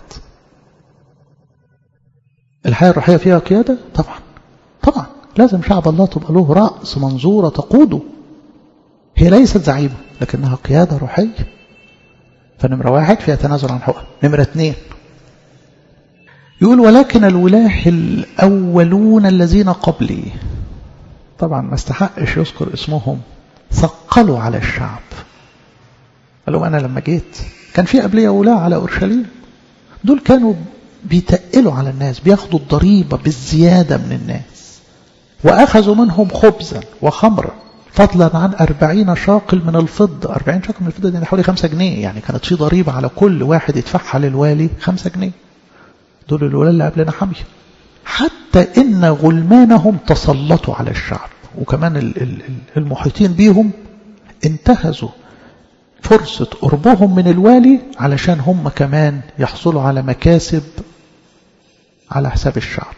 S1: الحياة الروحية فيها قيادة طبعا طبعا لازم شعب الله تبقى له رأس منظورة تقوده هي ليست زعيمة لكنها قيادة روحية فنمرة واحد فيها تنازل عن حقوق نمرة اثنين يقول ولكن الولاه الأولون الذين قبلي طبعا ما استحقش يذكر اسمهم ثقلوا على الشعب قال لهم أنا لما جيت كان في قبلية ولاة على أورشليم دول كانوا بيتقلوا على الناس بياخدوا الضريبة بالزيادة من الناس وأخذوا منهم خبزا وخمرا فضلا عن أربعين شاقل من الفضة أربعين شاقل من الفضة دي حوالي خمسة جنيه يعني كانت في ضريبة على كل واحد يدفعها للوالي خمسة جنيه دول الولاة اللي قبلنا حمية حتى إن غلمانهم تسلطوا على الشعب وكمان المحيطين بيهم انتهزوا فرصة قربهم من الوالي علشان هم كمان يحصلوا على مكاسب على حساب الشعب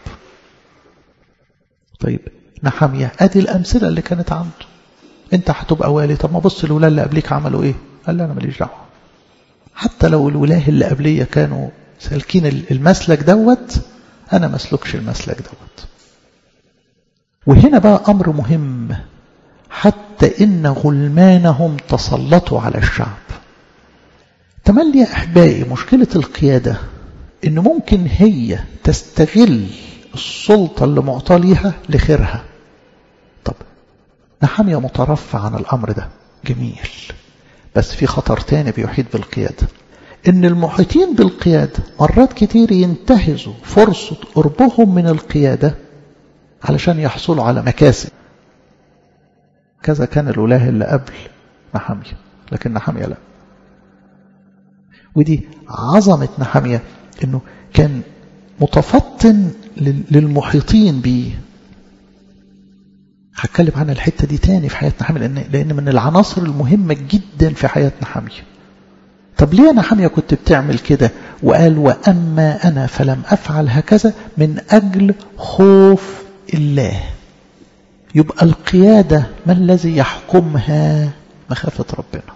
S1: طيب نحمية ادي الامثلة اللي كانت عنده انت هتبقى والي طب ما بص الولاة اللي قبليك عملوا ايه قال لي انا ماليش دعوة حتى لو الولاه اللي قبلية كانوا سالكين المسلك دوت انا مسلكش المسلك دوت وهنا بقى امر مهم حتى إن غلمانهم تسلطوا على الشعب تملي يا أحبائي مشكلة القيادة إن ممكن هي تستغل السلطة اللي معطى ليها لخيرها طب نحمية مترفع عن الأمر ده جميل بس في خطر تاني بيحيط بالقيادة إن المحيطين بالقيادة مرات كتير ينتهزوا فرصة قربهم من القيادة علشان يحصلوا على مكاسب كذا كان الولاه اللي قبل نحمية لكن نحمية لا ودي عظمة نحمية انه كان متفطن للمحيطين به هتكلم عن الحتة دي تاني في حياة نحمية لأن, لأن من العناصر المهمة جدا في حياة نحمية طب ليه نحمية كنت بتعمل كده وقال وأما أنا فلم أفعل هكذا من أجل خوف الله يبقى القيادة ما الذي يحكمها مخافة ربنا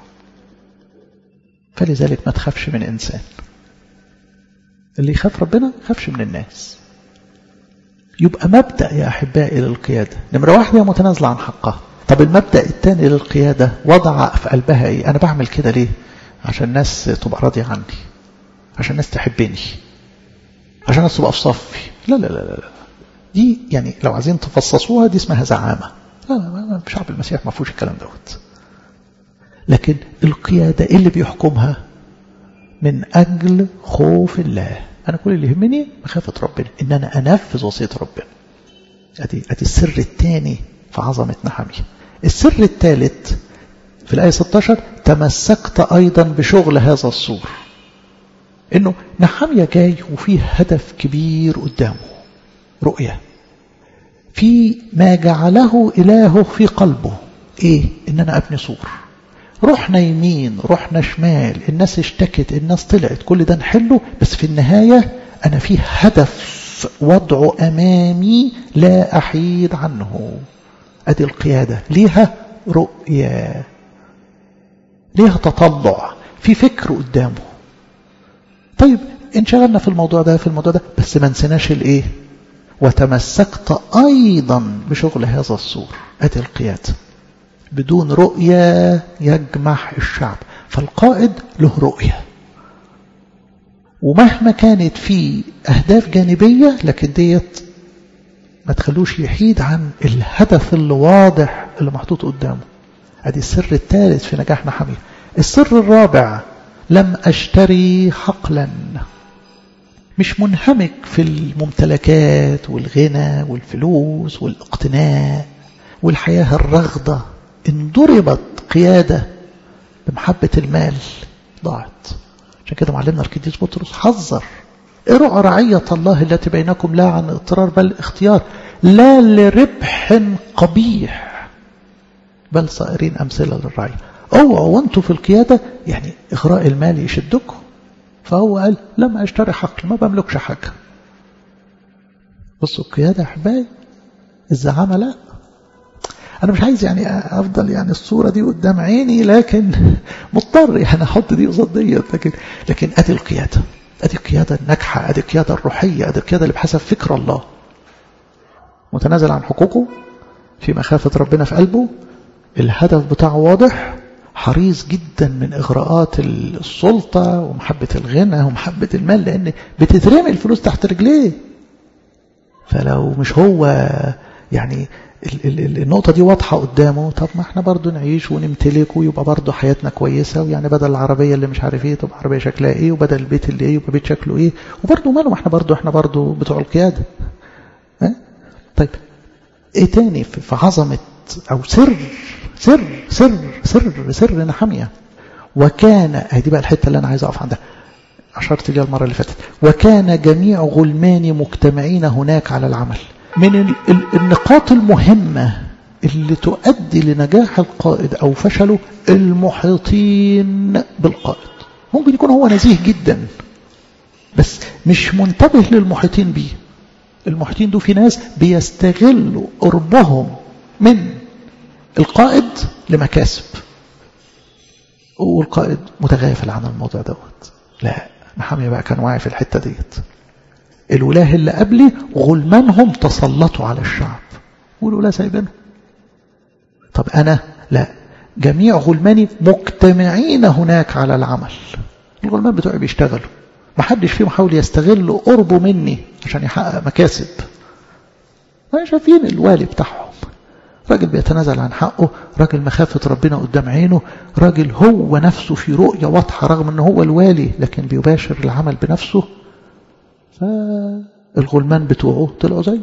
S1: فلذلك ما تخافش من إنسان اللي يخاف ربنا يخافش من الناس يبقى مبدأ يا أحبائي للقيادة نمرة واحدة متنازلة عن حقها طب المبدأ الثاني للقيادة وضع في قلبها إيه أنا بعمل كده ليه عشان الناس تبقى راضية عني عشان الناس تحبني عشان الناس تبقى في صفي لا لا لا لا دي يعني لو عايزين تفصصوها دي اسمها زعامة لا لا شعب المسيح ما فيهوش الكلام دوت لكن القيادة إيه اللي بيحكمها من أجل خوف الله أنا كل اللي يهمني مخافة ربنا إن أنا أنفذ وصية ربنا أدي, أدي السر الثاني في عظمة نحمية السر الثالث في الآية 16 تمسكت أيضا بشغل هذا السور إنه نحمية جاي وفيه هدف كبير قدامه رؤية في ما جعله إلهه في قلبه إيه إن أنا أبني سور رحنا يمين رحنا شمال الناس اشتكت الناس طلعت كل ده نحله بس في النهاية أنا في هدف وضعه أمامي لا أحيد عنه أدي القيادة ليها رؤية ليها تطلع في فكر قدامه طيب انشغلنا في الموضوع ده في الموضوع ده بس ما نسيناش الايه وتمسكت أيضا بشغل هذا السور أدي القيادة بدون رؤية يجمح الشعب فالقائد له رؤية ومهما كانت في أهداف جانبية لكن ديت ما تخلوش يحيد عن الهدف اللي واضح اللي محطوط قدامه ادي السر الثالث في نجاح نحمية السر الرابع لم أشتري حقلا مش منهمك في الممتلكات والغنى والفلوس والاقتناء والحياة الرغدة إن ضربت قيادة بمحبة المال ضاعت عشان كده معلمنا القديس بطرس حذر ارعوا رعية الله التي بينكم لا عن اضطرار بل اختيار لا لربح قبيح بل صائرين أمثلة للرعية اوعوا وانتوا في القيادة يعني إغراء المال يشدكم فهو قال لم أشتري حقل ما بملكش حاجة بصوا القيادة أحبائي الزعامة لا أنا مش عايز يعني أفضل يعني الصورة دي قدام عيني لكن مضطر يعني أحط دي قصاد ديت لكن لكن أدي القيادة أدي القيادة الناجحة أدي القيادة الروحية أدي القيادة اللي بحسب فكر الله متنازل عن حقوقه في مخافة ربنا في قلبه الهدف بتاعه واضح حريص جدا من إغراءات السلطة ومحبة الغنى ومحبة المال لأن بتترمي الفلوس تحت رجليه فلو مش هو يعني النقطة دي واضحة قدامه طب ما احنا برضو نعيش ونمتلك ويبقى برضو حياتنا كويسة ويعني بدل العربية اللي مش عارف ايه تبقى عربية شكلها ايه وبدل البيت اللي ايه يبقى بيت شكله ايه وبرضو ماله ما احنا برضو احنا برضو بتوع القيادة اه؟ طيب ايه تاني في عظمة او سر سر سر سر سر نحمية وكان هذه بقى الحتة اللي انا عايز اقف عندها أشرت ليها المرة اللي فاتت وكان جميع غلمان مجتمعين هناك على العمل من النقاط المهمة اللي تؤدي لنجاح القائد أو فشله المحيطين بالقائد ممكن يكون هو نزيه جدا بس مش منتبه للمحيطين بيه المحيطين دول في ناس بيستغلوا قربهم من القائد لمكاسب والقائد متغافل عن الموضوع دوت لا محامية بقى كان واعي في الحتة ديت الولاه اللي قبلي غلمانهم تسلطوا على الشعب والولاه سايبينهم طب أنا لا جميع غلماني مجتمعين هناك على العمل الغلمان بتوعي بيشتغلوا ما حدش فيهم حاول يستغل قربه مني عشان يحقق مكاسب ما شايفين الوالي بتاعهم راجل بيتنازل عن حقه راجل مخافة ربنا قدام عينه راجل هو نفسه في رؤية واضحة رغم أنه هو الوالي لكن بيباشر العمل بنفسه فالغلمان بتوعه طلعوا زيه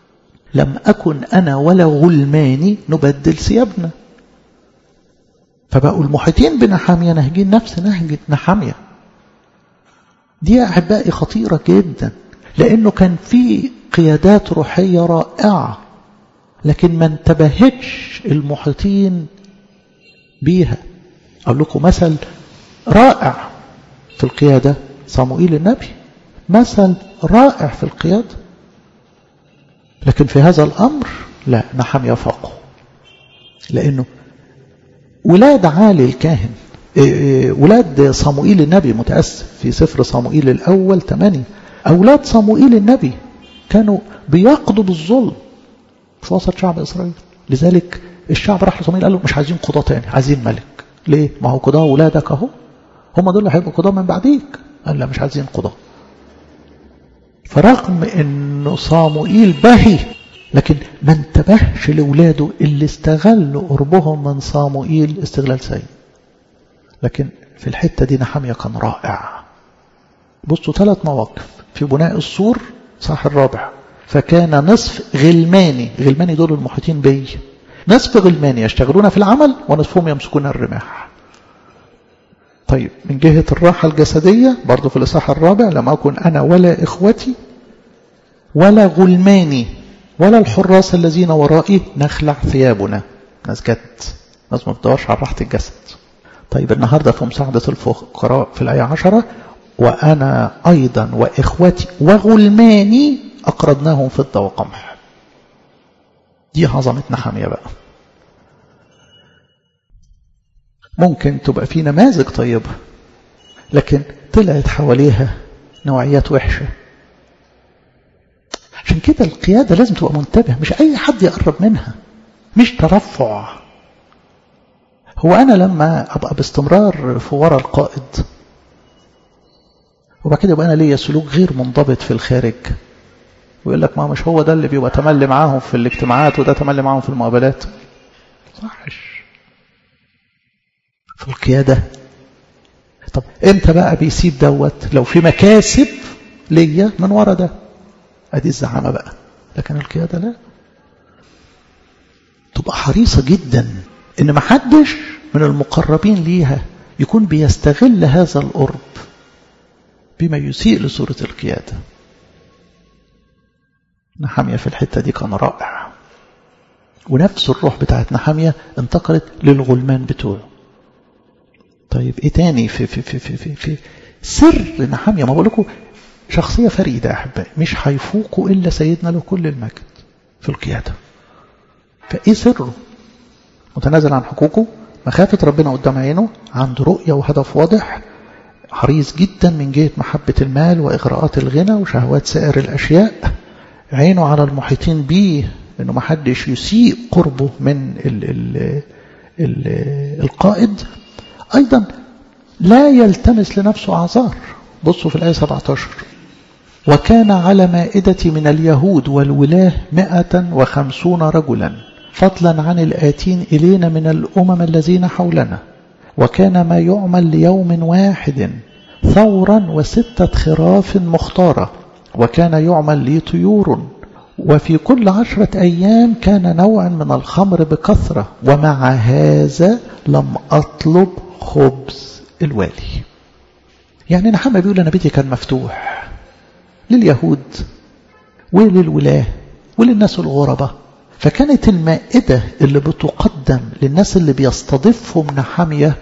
S1: لم أكن أنا ولا غلماني نبدل ثيابنا فبقوا المحيطين بنحامية نهجين نفس نهج نحامية دي يا أحبائي خطيرة جدا لأنه كان في قيادات روحية رائعة لكن ما انتبهتش المحيطين بيها أقول لكم مثل رائع في القيادة صموئيل النبي مثل رائع في القيادة لكن في هذا الأمر لا نحم يفاقه لأنه ولاد عالي الكاهن ولاد صموئيل النبي متأسف في سفر صموئيل الأول 8 أولاد صموئيل النبي كانوا بيقضوا بالظلم في وسط شعب إسرائيل لذلك الشعب راح لصموئيل قال له مش عايزين قضاة تاني عايزين ملك ليه؟ ما هو قضاة ولادك أهو هم دول اللي هيبقوا قضاة من بعديك قال لا مش عايزين قضاة فرغم انه صاموئيل بهي لكن ما انتبهش لاولاده اللي استغلوا قربهم من صاموئيل استغلال سيء لكن في الحتة دي نحمية كان رائع بصوا ثلاث مواقف في بناء السور صح الرابع فكان نصف غلماني غلماني دول المحيطين بي نصف غلماني يشتغلون في العمل ونصفهم يمسكون الرماح طيب من جهة الراحة الجسدية برضو في الإصحاح الرابع لم أكن أنا ولا إخوتي ولا غلماني ولا الحراس الذين ورائي نخلع ثيابنا ناس جد ناس ما بتدورش على راحة الجسد طيب النهاردة في مساعدة الفقراء في الآية عشرة وأنا أيضا وإخوتي وغلماني أقرضناهم فضة وقمح دي عظمة نحمية بقى ممكن تبقى في نماذج طيبة لكن طلعت حواليها نوعيات وحشة عشان كده القيادة لازم تبقى منتبه مش أي حد يقرب منها مش ترفع هو أنا لما أبقى باستمرار في ورا القائد وبعد كده يبقى أنا ليا سلوك غير منضبط في الخارج ويقول لك ما مش هو ده اللي بيبقى تملي معاهم في الاجتماعات وده تملي معاهم في المقابلات صحش في القيادة طب امتى بقى بيسيب دوت لو في مكاسب ليا من ورا ده ادي الزعامة بقى لكن القيادة لا تبقى حريصة جدا ان ما حدش من المقربين ليها يكون بيستغل هذا القرب بما يسيء لصورة القيادة نحامية في الحتة دي كان رائع ونفس الروح بتاعت نحامية انتقلت للغلمان بتوعه طيب ايه تاني في في في في في, في سر نحامية ما بقول لكم شخصية فريدة يا أحبائي مش هيفوقوا إلا سيدنا له كل المجد في القيادة فإيه سره متنازل عن حقوقه مخافة ربنا قدام عينه عنده رؤية وهدف واضح حريص جدا من جهة محبة المال وإغراءات الغنى وشهوات سائر الأشياء عينه على المحيطين به انه ما حدش يسيء قربه من ال ال ال القائد ايضا لا يلتمس لنفسه اعذار بصوا في الايه 17 وكان على مائدة من اليهود والولاة مائة وخمسون رجلا فضلا عن الآتين إلينا من الأمم الذين حولنا وكان ما يعمل ليوم واحد ثورا وستة خراف مختارة وكان يعمل لي طيور وفي كل عشرة أيام كان نوع من الخمر بكثرة ومع هذا لم أطلب خبز الوالي يعني نحن بيقول أنا بيتي كان مفتوح لليهود وللولاة وللناس الغرباء فكانت المائدة اللي بتقدم للناس اللي بيستضيفهم نحامية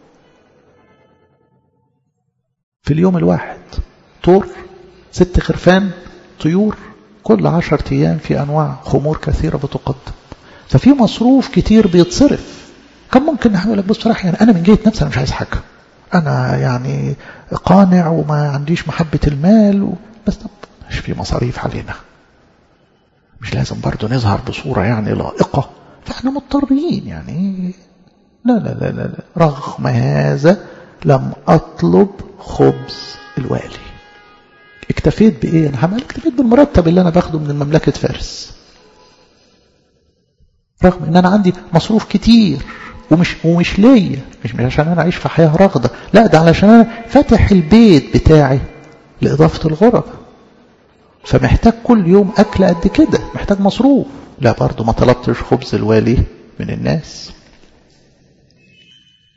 S1: في اليوم الواحد طور ست خرفان طيور كل عشر أيام في أنواع خمور كثيرة بتقدم ففي مصروف كتير بيتصرف كان ممكن نحن لك بصراحة يعني أنا من جهة نفسي أنا مش عايز حاجة أنا يعني قانع وما عنديش محبة المال و... بس طب مش في مصاريف علينا مش لازم برضو نظهر بصورة يعني لائقة فاحنا مضطرين يعني لا لا لا لا, لا. رغم هذا لم أطلب خبز الوالي اكتفيت بإيه أنا عمال اكتفيت بالمرتب اللي أنا باخده من مملكة فارس رغم ان انا عندي مصروف كتير ومش ومش ليا مش, مش عشان انا اعيش في حياه رغده لا ده علشان انا فاتح البيت بتاعي لاضافه الغرب فمحتاج كل يوم اكل قد كده محتاج مصروف لا برضه ما طلبتش خبز الوالي من الناس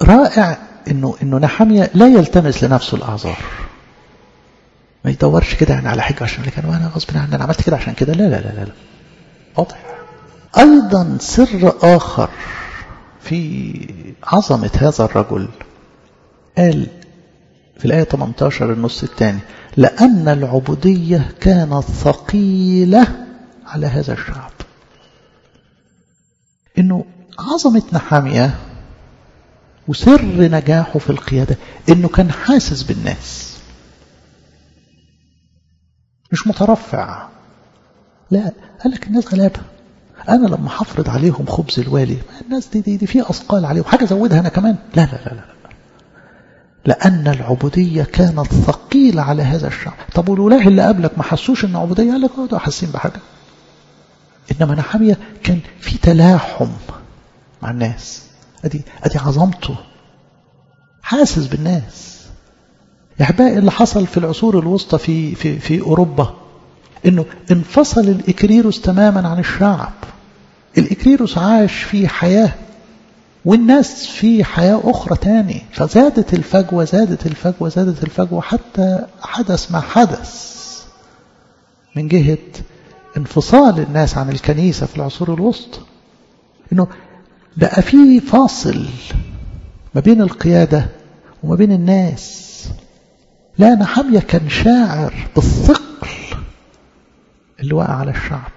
S1: رائع انه انه نحمية لا يلتمس لنفسه الاعذار ما يدورش كده يعني على حاجه عشان كان وانا غصب عني انا عملت كده عشان كده لا لا لا لا, لا. واضح ايضا سر اخر في عظمه هذا الرجل قال في الآية 18 النص الثاني لأن العبودية كانت ثقيلة على هذا الشعب إنه عظمة نحامية وسر نجاحه في القيادة إنه كان حاسس بالناس مش مترفع لا قال لك الناس غلابة أنا لما حفرض عليهم خبز الوالي الناس دي, دي, دي في أثقال عليهم حاجة زودها أنا كمان لا لا لا لا لأن العبودية كانت ثقيلة على هذا الشعب طب والولاة اللي قبلك ما حسوش أن عبودية قال لك اه حاسين بحاجة إنما نحامية كان في تلاحم مع الناس أدي, أدي عظمته حاسس بالناس يا أحبائي اللي حصل في العصور الوسطى في, في, في أوروبا إنه انفصل الإكريروس تماما عن الشعب الإكريروس عاش في حياة والناس في حياة أخرى تاني فزادت الفجوة زادت الفجوة زادت الفجوة حتى حدث ما حدث من جهة انفصال الناس عن الكنيسة في العصور الوسطى إنه بقى في فاصل ما بين القيادة وما بين الناس لا نحمية كان شاعر بالثقل اللي وقع على الشعب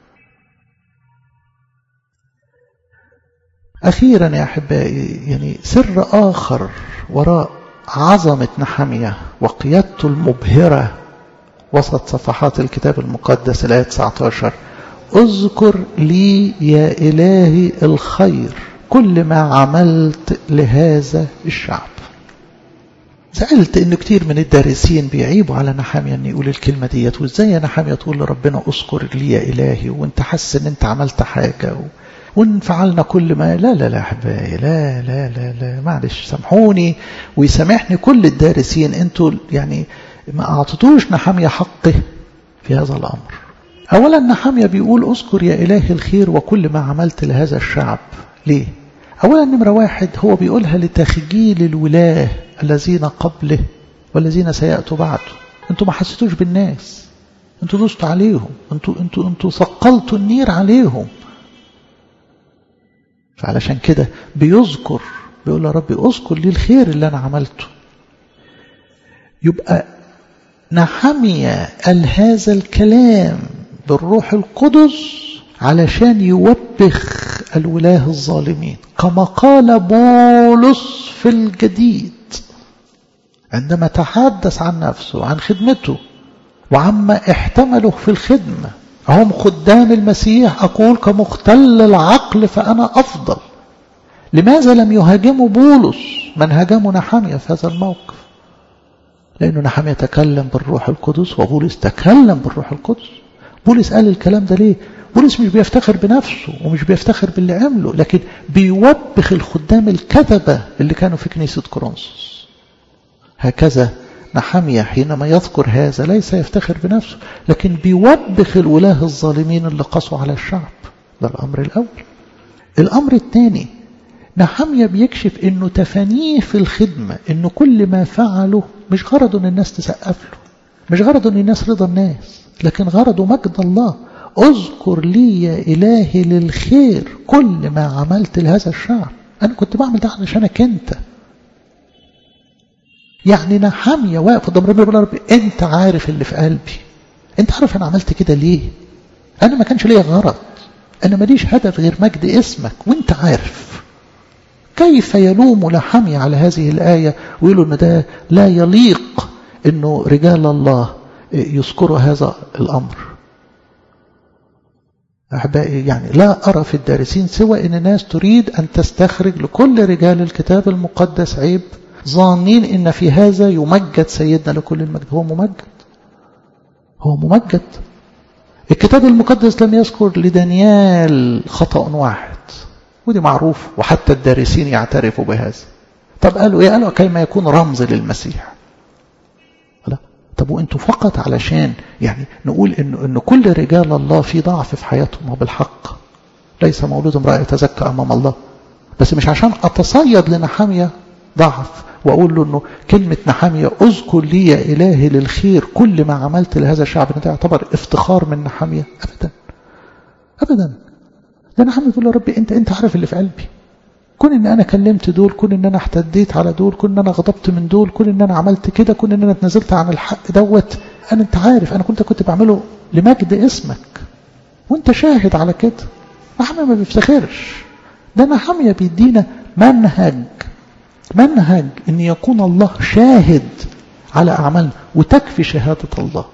S1: أخيرا يا أحبائي يعني سر آخر وراء عظمة نحمية وقيادته المبهرة وسط صفحات الكتاب المقدس الآية 19 اذكر لي يا إلهي الخير كل ما عملت لهذا الشعب سألت إن كتير من الدارسين بيعيبوا على نحامية إن يقول الكلمة ديت وإزاي يا نحامية تقول لربنا اذكر لي يا إلهي وأنت حاسس إن أنت عملت حاجة و... وإن فعلنا كل ما لا لا لا أحبائي لا لا لا لا معلش سامحوني ويسامحني كل الدارسين أنتوا يعني ما أعطيتوش نحامية حقه في هذا الأمر أولا نحامية بيقول اذكر يا إلهي الخير وكل ما عملت لهذا الشعب ليه أولا نمرة واحد هو بيقولها لتخجيل الولاة الذين قبله والذين سيأتوا بعده انتوا ما حسيتوش بالناس انتوا دوستوا عليهم انتوا انتوا انتوا ثقلتوا النير عليهم فعلشان كده بيذكر بيقول يا ربي اذكر لي الخير اللي انا عملته يبقى نحمية قال هذا الكلام بالروح القدس علشان يوبخ الولاه الظالمين كما قال بولس في الجديد عندما تحدث عن نفسه عن خدمته وعما احتمله في الخدمة هم خدام المسيح أقول كمختل العقل فأنا أفضل لماذا لم يهاجموا بولس من هاجموا نحامية في هذا الموقف لأنه نحامية تكلم بالروح القدس وبولس تكلم بالروح القدس بولس قال الكلام ده ليه بولس مش بيفتخر بنفسه ومش بيفتخر باللي عمله لكن بيوبخ الخدام الكذبة اللي كانوا في كنيسة كورنثوس هكذا نحمية حينما يذكر هذا ليس يفتخر بنفسه لكن بيوبخ الولاة الظالمين اللي قصوا على الشعب ده الأمر الأول الأمر الثاني نحمية بيكشف انه تفانيه في الخدمة انه كل ما فعله مش غرضه ان الناس تسقف له مش غرضه ان الناس رضا الناس لكن غرضه مجد الله اذكر لي يا إلهي للخير كل ما عملت لهذا الشعب أنا كنت بعمل ده علشانك أنت يعني نحامية واقف قدام ربنا يقول ربي أنت عارف اللي في قلبي أنت عارف أنا عملت كده ليه أنا ما كانش ليا غرض أنا ماليش هدف غير مجد اسمك وأنت عارف كيف يلوم نحامية على هذه الآية ويقولوا أن ده لا يليق أنه رجال الله يذكروا هذا الأمر أحبائي يعني لا أرى في الدارسين سوى أن الناس تريد أن تستخرج لكل رجال الكتاب المقدس عيب ظانين أن في هذا يمجد سيدنا لكل المجد هو ممجد هو ممجد الكتاب المقدس لم يذكر لدانيال خطأ واحد ودي معروف وحتى الدارسين يعترفوا بهذا طب قالوا ايه قالوا كيما يكون رمز للمسيح لا طب وانتوا فقط علشان يعني نقول انه ان كل رجال الله في ضعف في حياتهم وبالحق ليس مولود امرأة يتزكى امام الله بس مش عشان اتصيد لنحامية ضعف وأقول له أنه كلمة نحامية أذكر لي يا إلهي للخير كل ما عملت لهذا الشعب ده يعتبر افتخار من نحامية أبدا أبدا ده نحامية يقول له ربي أنت أنت عارف اللي في قلبي كون ان انا كلمت دول كون ان انا احتديت على دول كون ان انا غضبت من دول كون ان انا عملت كده كون ان انا اتنازلت عن الحق دوت انا انت عارف انا كنت كنت بعمله لمجد اسمك وانت شاهد على كده نحامية ما بيفتخرش ده نحامية بيدينا منهج منهج ان يكون الله شاهد على اعمالنا وتكفي شهادة الله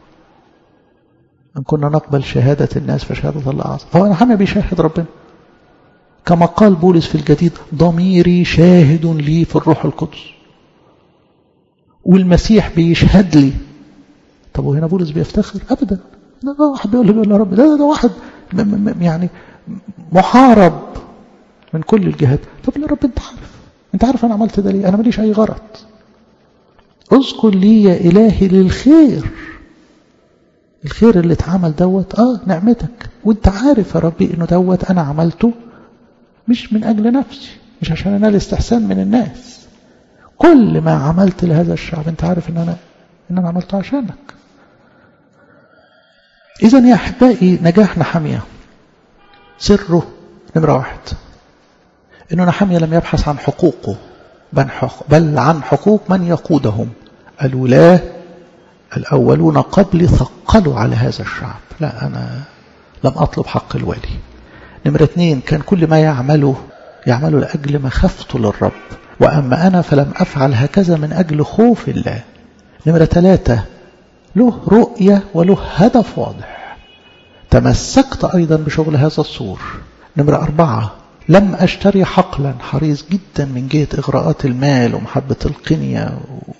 S1: ان كنا نقبل شهادة الناس فشهادة الله اعظم فهو نحامية بيشاهد ربنا كما قال بولس في الجديد ضميري شاهد لي في الروح القدس والمسيح بيشهد لي طب وهنا بولس بيفتخر ابدا ده واحد بيقول له يا رب ده, ده واحد يعني محارب من كل الجهات طب يا رب انت عارف انت عارف انا عملت ده ليه انا ماليش اي غرض اذكر لي يا الهي للخير الخير اللي اتعمل دوت اه نعمتك وانت عارف يا ربي انه دوت انا عملته مش من أجل نفسي مش عشان أنال استحسان من الناس كل ما عملت لهذا الشعب أنت عارف أن أنا, إن أنا عملته عشانك إذا يا أحبائي نجاح نحمية سره نمرة واحد إنه نحمية لم يبحث عن حقوقه بل عن حقوق من يقودهم الولاة الأولون قبل ثقلوا على هذا الشعب لا أنا لم أطلب حق الوالي نمرة اثنين كان كل ما يعمله يعمله لأجل مخافته للرب وأما أنا فلم أفعل هكذا من أجل خوف الله نمرة ثلاثة له رؤية وله هدف واضح تمسكت أيضا بشغل هذا الصور نمرة أربعة لم أشتري حقلا حريص جدا من جهة إغراءات المال ومحبة القنية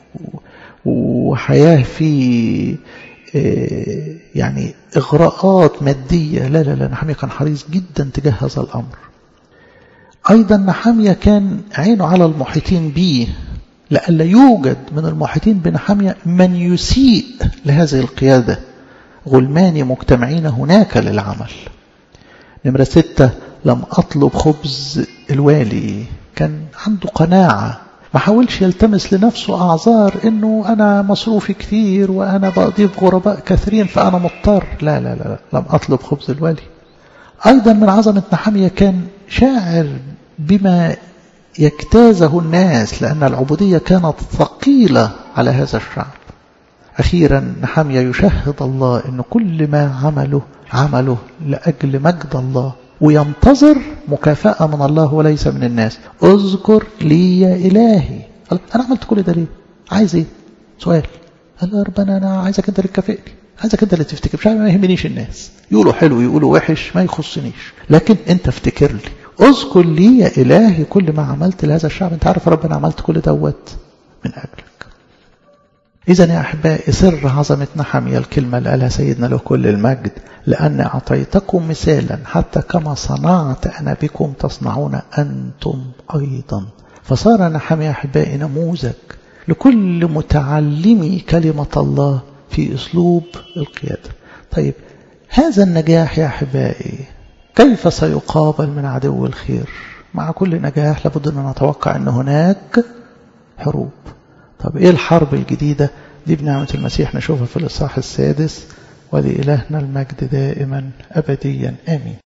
S1: وحياة في يعني إغراءات مادية لا لا لا نحامية كان حريص جدا تجاه هذا الأمر أيضا نحامية كان عينه على المحيطين به لألا يوجد من المحيطين بنحامية من يسيء لهذه القيادة غلمان مجتمعين هناك للعمل نمرة ستة لم أطلب خبز الوالي كان عنده قناعة ما حاولش يلتمس لنفسه أعذار إنه أنا مصروفي كثير وأنا بضيف غرباء كثيرين فأنا مضطر لا لا لا لم أطلب خبز الوالي أيضا من عظمة نحمية كان شاعر بما يجتازه الناس لأن العبودية كانت ثقيلة على هذا الشعب أخيرا نحمية يشهد الله أن كل ما عمله عمله لأجل مجد الله وينتظر مكافأة من الله وليس من الناس اذكر لي يا إلهي أنا عملت كل ده ليه عايز إيه سؤال قال يا ربنا أنا عايزك أنت اللي تكافئني عايزك أنت اللي تفتكر مش ما يهمنيش الناس يقولوا حلو يقولوا وحش ما يخصنيش لكن أنت افتكر لي اذكر لي يا إلهي كل ما عملت لهذا الشعب أنت عارف ربنا عملت كل دوت من أجلك إذا يا أحبائي سر عظمة نحمية الكلمة اللي قالها سيدنا له كل المجد لأن أعطيتكم مثالا حتى كما صنعت أنا بكم تصنعون أنتم أيضا فصار نحمية أحبائي نموذج لكل متعلمي كلمة الله في أسلوب القيادة طيب هذا النجاح يا أحبائي كيف سيقابل من عدو الخير مع كل نجاح لابد أن نتوقع أن هناك حروب طب إيه الحرب الجديدة دي بنعمة المسيح نشوفها في الإصحاح السادس ولإلهنا المجد دائما أبديا آمين